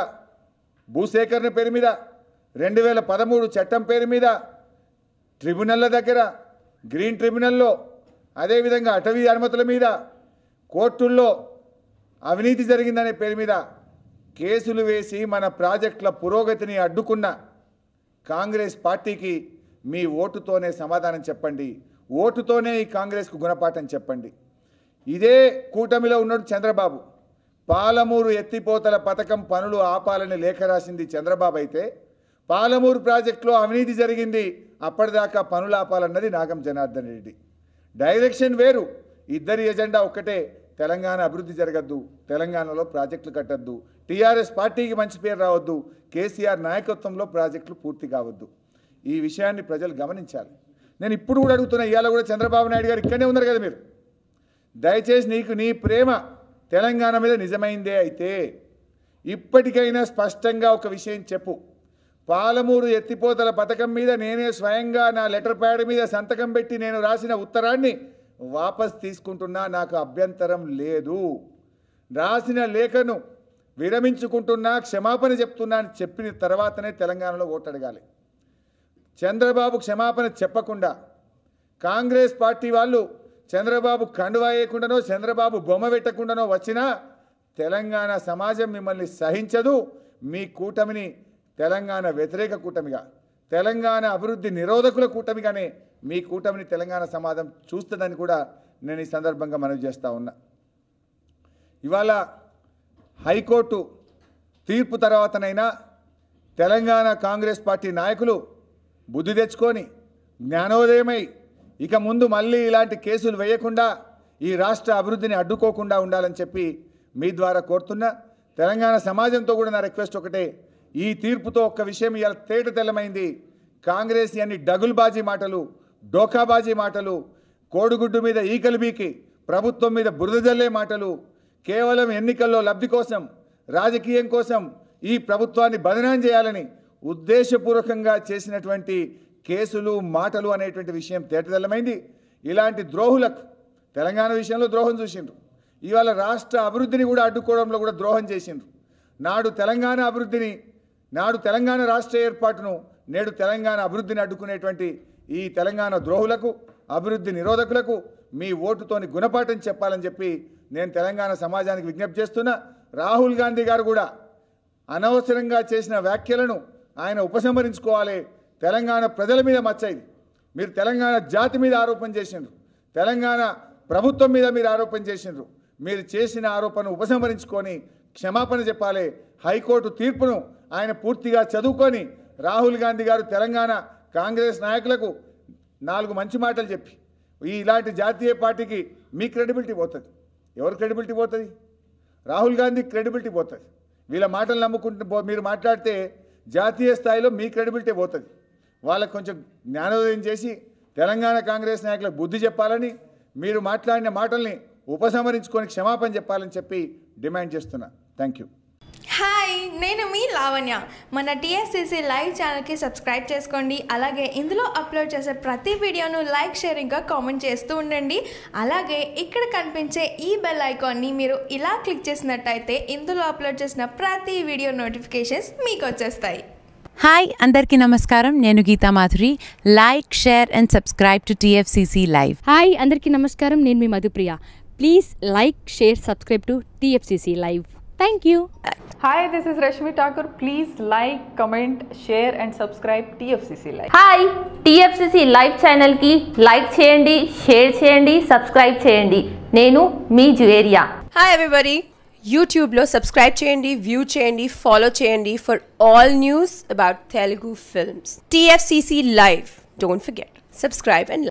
భూసేకరణ పేరు మీద రెండు వేల పదమూడు చట్టం పేరు మీద ట్రిబ్యునల్ల దగ్గర గ్రీన్ ట్రిబ్యునల్లో అదేవిధంగా అటవీ అనుమతుల మీద కోర్టుల్లో అవినీతి జరిగిందనే పేరు మీద కేసులు వేసి మన ప్రాజెక్టుల పురోగతిని అడ్డుకున్న కాంగ్రెస్ పార్టీకి మీ ఓటుతోనే సమాధానం చెప్పండి ఓటుతోనే ఈ కాంగ్రెస్కు గుణపాఠం చెప్పండి ఇదే కూటమిలో ఉన్నాడు చంద్రబాబు పాలమూరు ఎత్తిపోతల పథకం పనులు ఆపాలని లేఖ రాసింది చంద్రబాబు అయితే పాలమూరు ప్రాజెక్టులో అవినీతి జరిగింది అప్పటిదాకా పనులు ఆపాలన్నది నాగం జనార్దన్ రెడ్డి డైరెక్షన్ వేరు ఇద్దరి ఎజెండా ఒక్కటే తెలంగాణ అభివృద్ధి జరగద్దు తెలంగాణలో ప్రాజెక్టులు కట్టద్దు టీఆర్ఎస్ పార్టీకి మంచి పేరు రావద్దు కేసీఆర్ నాయకత్వంలో ప్రాజెక్టులు పూర్తి కావద్దు ఈ విషయాన్ని ప్రజలు గమనించాలి నేను ఇప్పుడు కూడా అడుగుతున్నా ఇవాళ కూడా చంద్రబాబు నాయుడు గారు ఇక్కడనే ఉన్నారు కదా మీరు దయచేసి నీకు నీ ప్రేమ తెలంగాణ మీద నిజమైందే అయితే ఇప్పటికైనా స్పష్టంగా ఒక విషయం చెప్పు పాలమూరు ఎత్తిపోతల పథకం మీద నేనే స్వయంగా నా లెటర్ ప్యాడ్ మీద సంతకం పెట్టి నేను రాసిన ఉత్తరాన్ని వాపస్ తీసుకుంటున్నా నాకు అభ్యంతరం లేదు రాసిన లేఖను విరమించుకుంటున్నా క్షమాపణ చెప్తున్నా అని చెప్పిన తర్వాతనే తెలంగాణలో ఓటు అడగాలి చంద్రబాబు క్షమాపణ చెప్పకుండా కాంగ్రెస్ పార్టీ వాళ్ళు చంద్రబాబు కండువా వేయకుండానో చంద్రబాబు బొమ్మ పెట్టకుండానో వచ్చినా తెలంగాణ సమాజం మిమ్మల్ని సహించదు మీ కూటమిని తెలంగాణ వ్యతిరేక కూటమిగా తెలంగాణ అభివృద్ధి నిరోధకుల కూటమిగానే మీ కూటమిని తెలంగాణ సమాజం చూస్తుందని కూడా నేను ఈ సందర్భంగా మనవి చేస్తూ ఉన్నా ఇవాళ హైకోర్టు తీర్పు తర్వాతనైనా తెలంగాణ కాంగ్రెస్ పార్టీ నాయకులు బుద్ధి తెచ్చుకొని జ్ఞానోదయమై ఇక ముందు మళ్ళీ ఇలాంటి కేసులు వేయకుండా ఈ రాష్ట్ర అభివృద్ధిని అడ్డుకోకుండా ఉండాలని చెప్పి మీ ద్వారా కోరుతున్నా తెలంగాణ సమాజంతో కూడా నా రిక్వెస్ట్ ఒకటే ఈ తీర్పుతో ఒక్క విషయం ఇవాళ తేట తెల్లమైంది కాంగ్రెస్ అన్ని డగుల్బాజీ మాటలు డోకాబాజీ మాటలు కోడిగుడ్డు మీద ఈకలు బీకి ప్రభుత్వం మీద బురద జల్లే మాటలు కేవలం ఎన్నికల్లో లబ్ధి కోసం రాజకీయం కోసం ఈ ప్రభుత్వాన్ని బదనాం చేయాలని ఉద్దేశపూర్వకంగా చేసినటువంటి కేసులు మాటలు అనేటువంటి విషయం తేటతెల్లమైంది ఇలాంటి ద్రోహులకు తెలంగాణ విషయంలో ద్రోహం చూసిండ్రు ఇవాళ రాష్ట్ర అభివృద్ధిని కూడా అడ్డుకోవడంలో కూడా ద్రోహం చేసిండ్రు నాడు తెలంగాణ అభివృద్ధిని నాడు తెలంగాణ రాష్ట్ర ఏర్పాటును నేడు తెలంగాణ అభివృద్ధిని అడ్డుకునేటువంటి ఈ తెలంగాణ ద్రోహులకు అభివృద్ధి నిరోధకులకు మీ ఓటుతోని గుణపాఠం చెప్పాలని చెప్పి నేను తెలంగాణ సమాజానికి విజ్ఞప్తి చేస్తున్నా రాహుల్ గాంధీ గారు కూడా అనవసరంగా చేసిన వ్యాఖ్యలను ఆయన ఉపసంహరించుకోవాలి తెలంగాణ ప్రజల మీద మచ్చైంది మీరు తెలంగాణ జాతి మీద ఆరోపణ చేసిండ్రు తెలంగాణ ప్రభుత్వం మీద మీరు ఆరోపణ చేసిండ్రు మీరు చేసిన ఆరోపణ ఉపసంహరించుకొని క్షమాపణ చెప్పాలి హైకోర్టు తీర్పును ఆయన పూర్తిగా చదువుకొని రాహుల్ గాంధీ గారు తెలంగాణ కాంగ్రెస్ నాయకులకు నాలుగు మంచి మాటలు చెప్పి ఈ ఇలాంటి జాతీయ పార్టీకి మీ క్రెడిబిలిటీ పోతుంది ఎవరు క్రెడిబిలిటీ పోతుంది రాహుల్ గాంధీ క్రెడిబిలిటీ పోతుంది వీళ్ళ మాటలు నమ్ముకుంటూ పో- మీరు మాట్లాడితే జాతీయ స్థాయిలో మీ క్రెడిబిలిటీ పోతుంది వాళ్ళకు కొంచెం జ్ఞానోదయం చేసి తెలంగాణ కాంగ్రెస్ నాయకులకు బుద్ధి చెప్పాలని మీరు మాట్లాడిన మాటల్ని ఉపసంహరించుకొని క్షమాపణ చెప్పాలని చెప్పి డిమాండ్ చేస్తున్నా థ్యాంక్ యూ హాయ్ నేను మీ లావణ్య మన టీఎస్సీసీ లైవ్ ఛానల్కి సబ్స్క్రైబ్ చేసుకోండి అలాగే ఇందులో అప్లోడ్ చేసే ప్రతి వీడియోను లైక్ షేరింగ్గా కామెంట్ చేస్తూ ఉండండి అలాగే ఇక్కడ కనిపించే ఈ బెల్ ఐకాన్ని మీరు ఇలా క్లిక్ చేసినట్టయితే ఇందులో అప్లోడ్ చేసిన ప్రతి వీడియో నోటిఫికేషన్స్ మీకు వచ్చేస్తాయి హాయ్ అందరికీ నమస్కారం నేను Geetha Madhuri like share and subscribe to TFCC live hi అందరికీ నమస్కారం నేను మీ Madhupriya please like share subscribe to TFCC live thank you Hi, this is Rashmi Thakur. Please like, comment, share, and subscribe TFCC Live. Hi TFCC live ఛానల్కి like చేయండి share చేయండి subscribe చేయండి నేను మీ జువేరియా హాయ్ ఎవ్రీబడి యూట్యూబ్లో సబ్స్క్రైబ్ చేయండి view చేయండి follow చేయండి for all news about Telugu films TFCC live don't forget subscribe and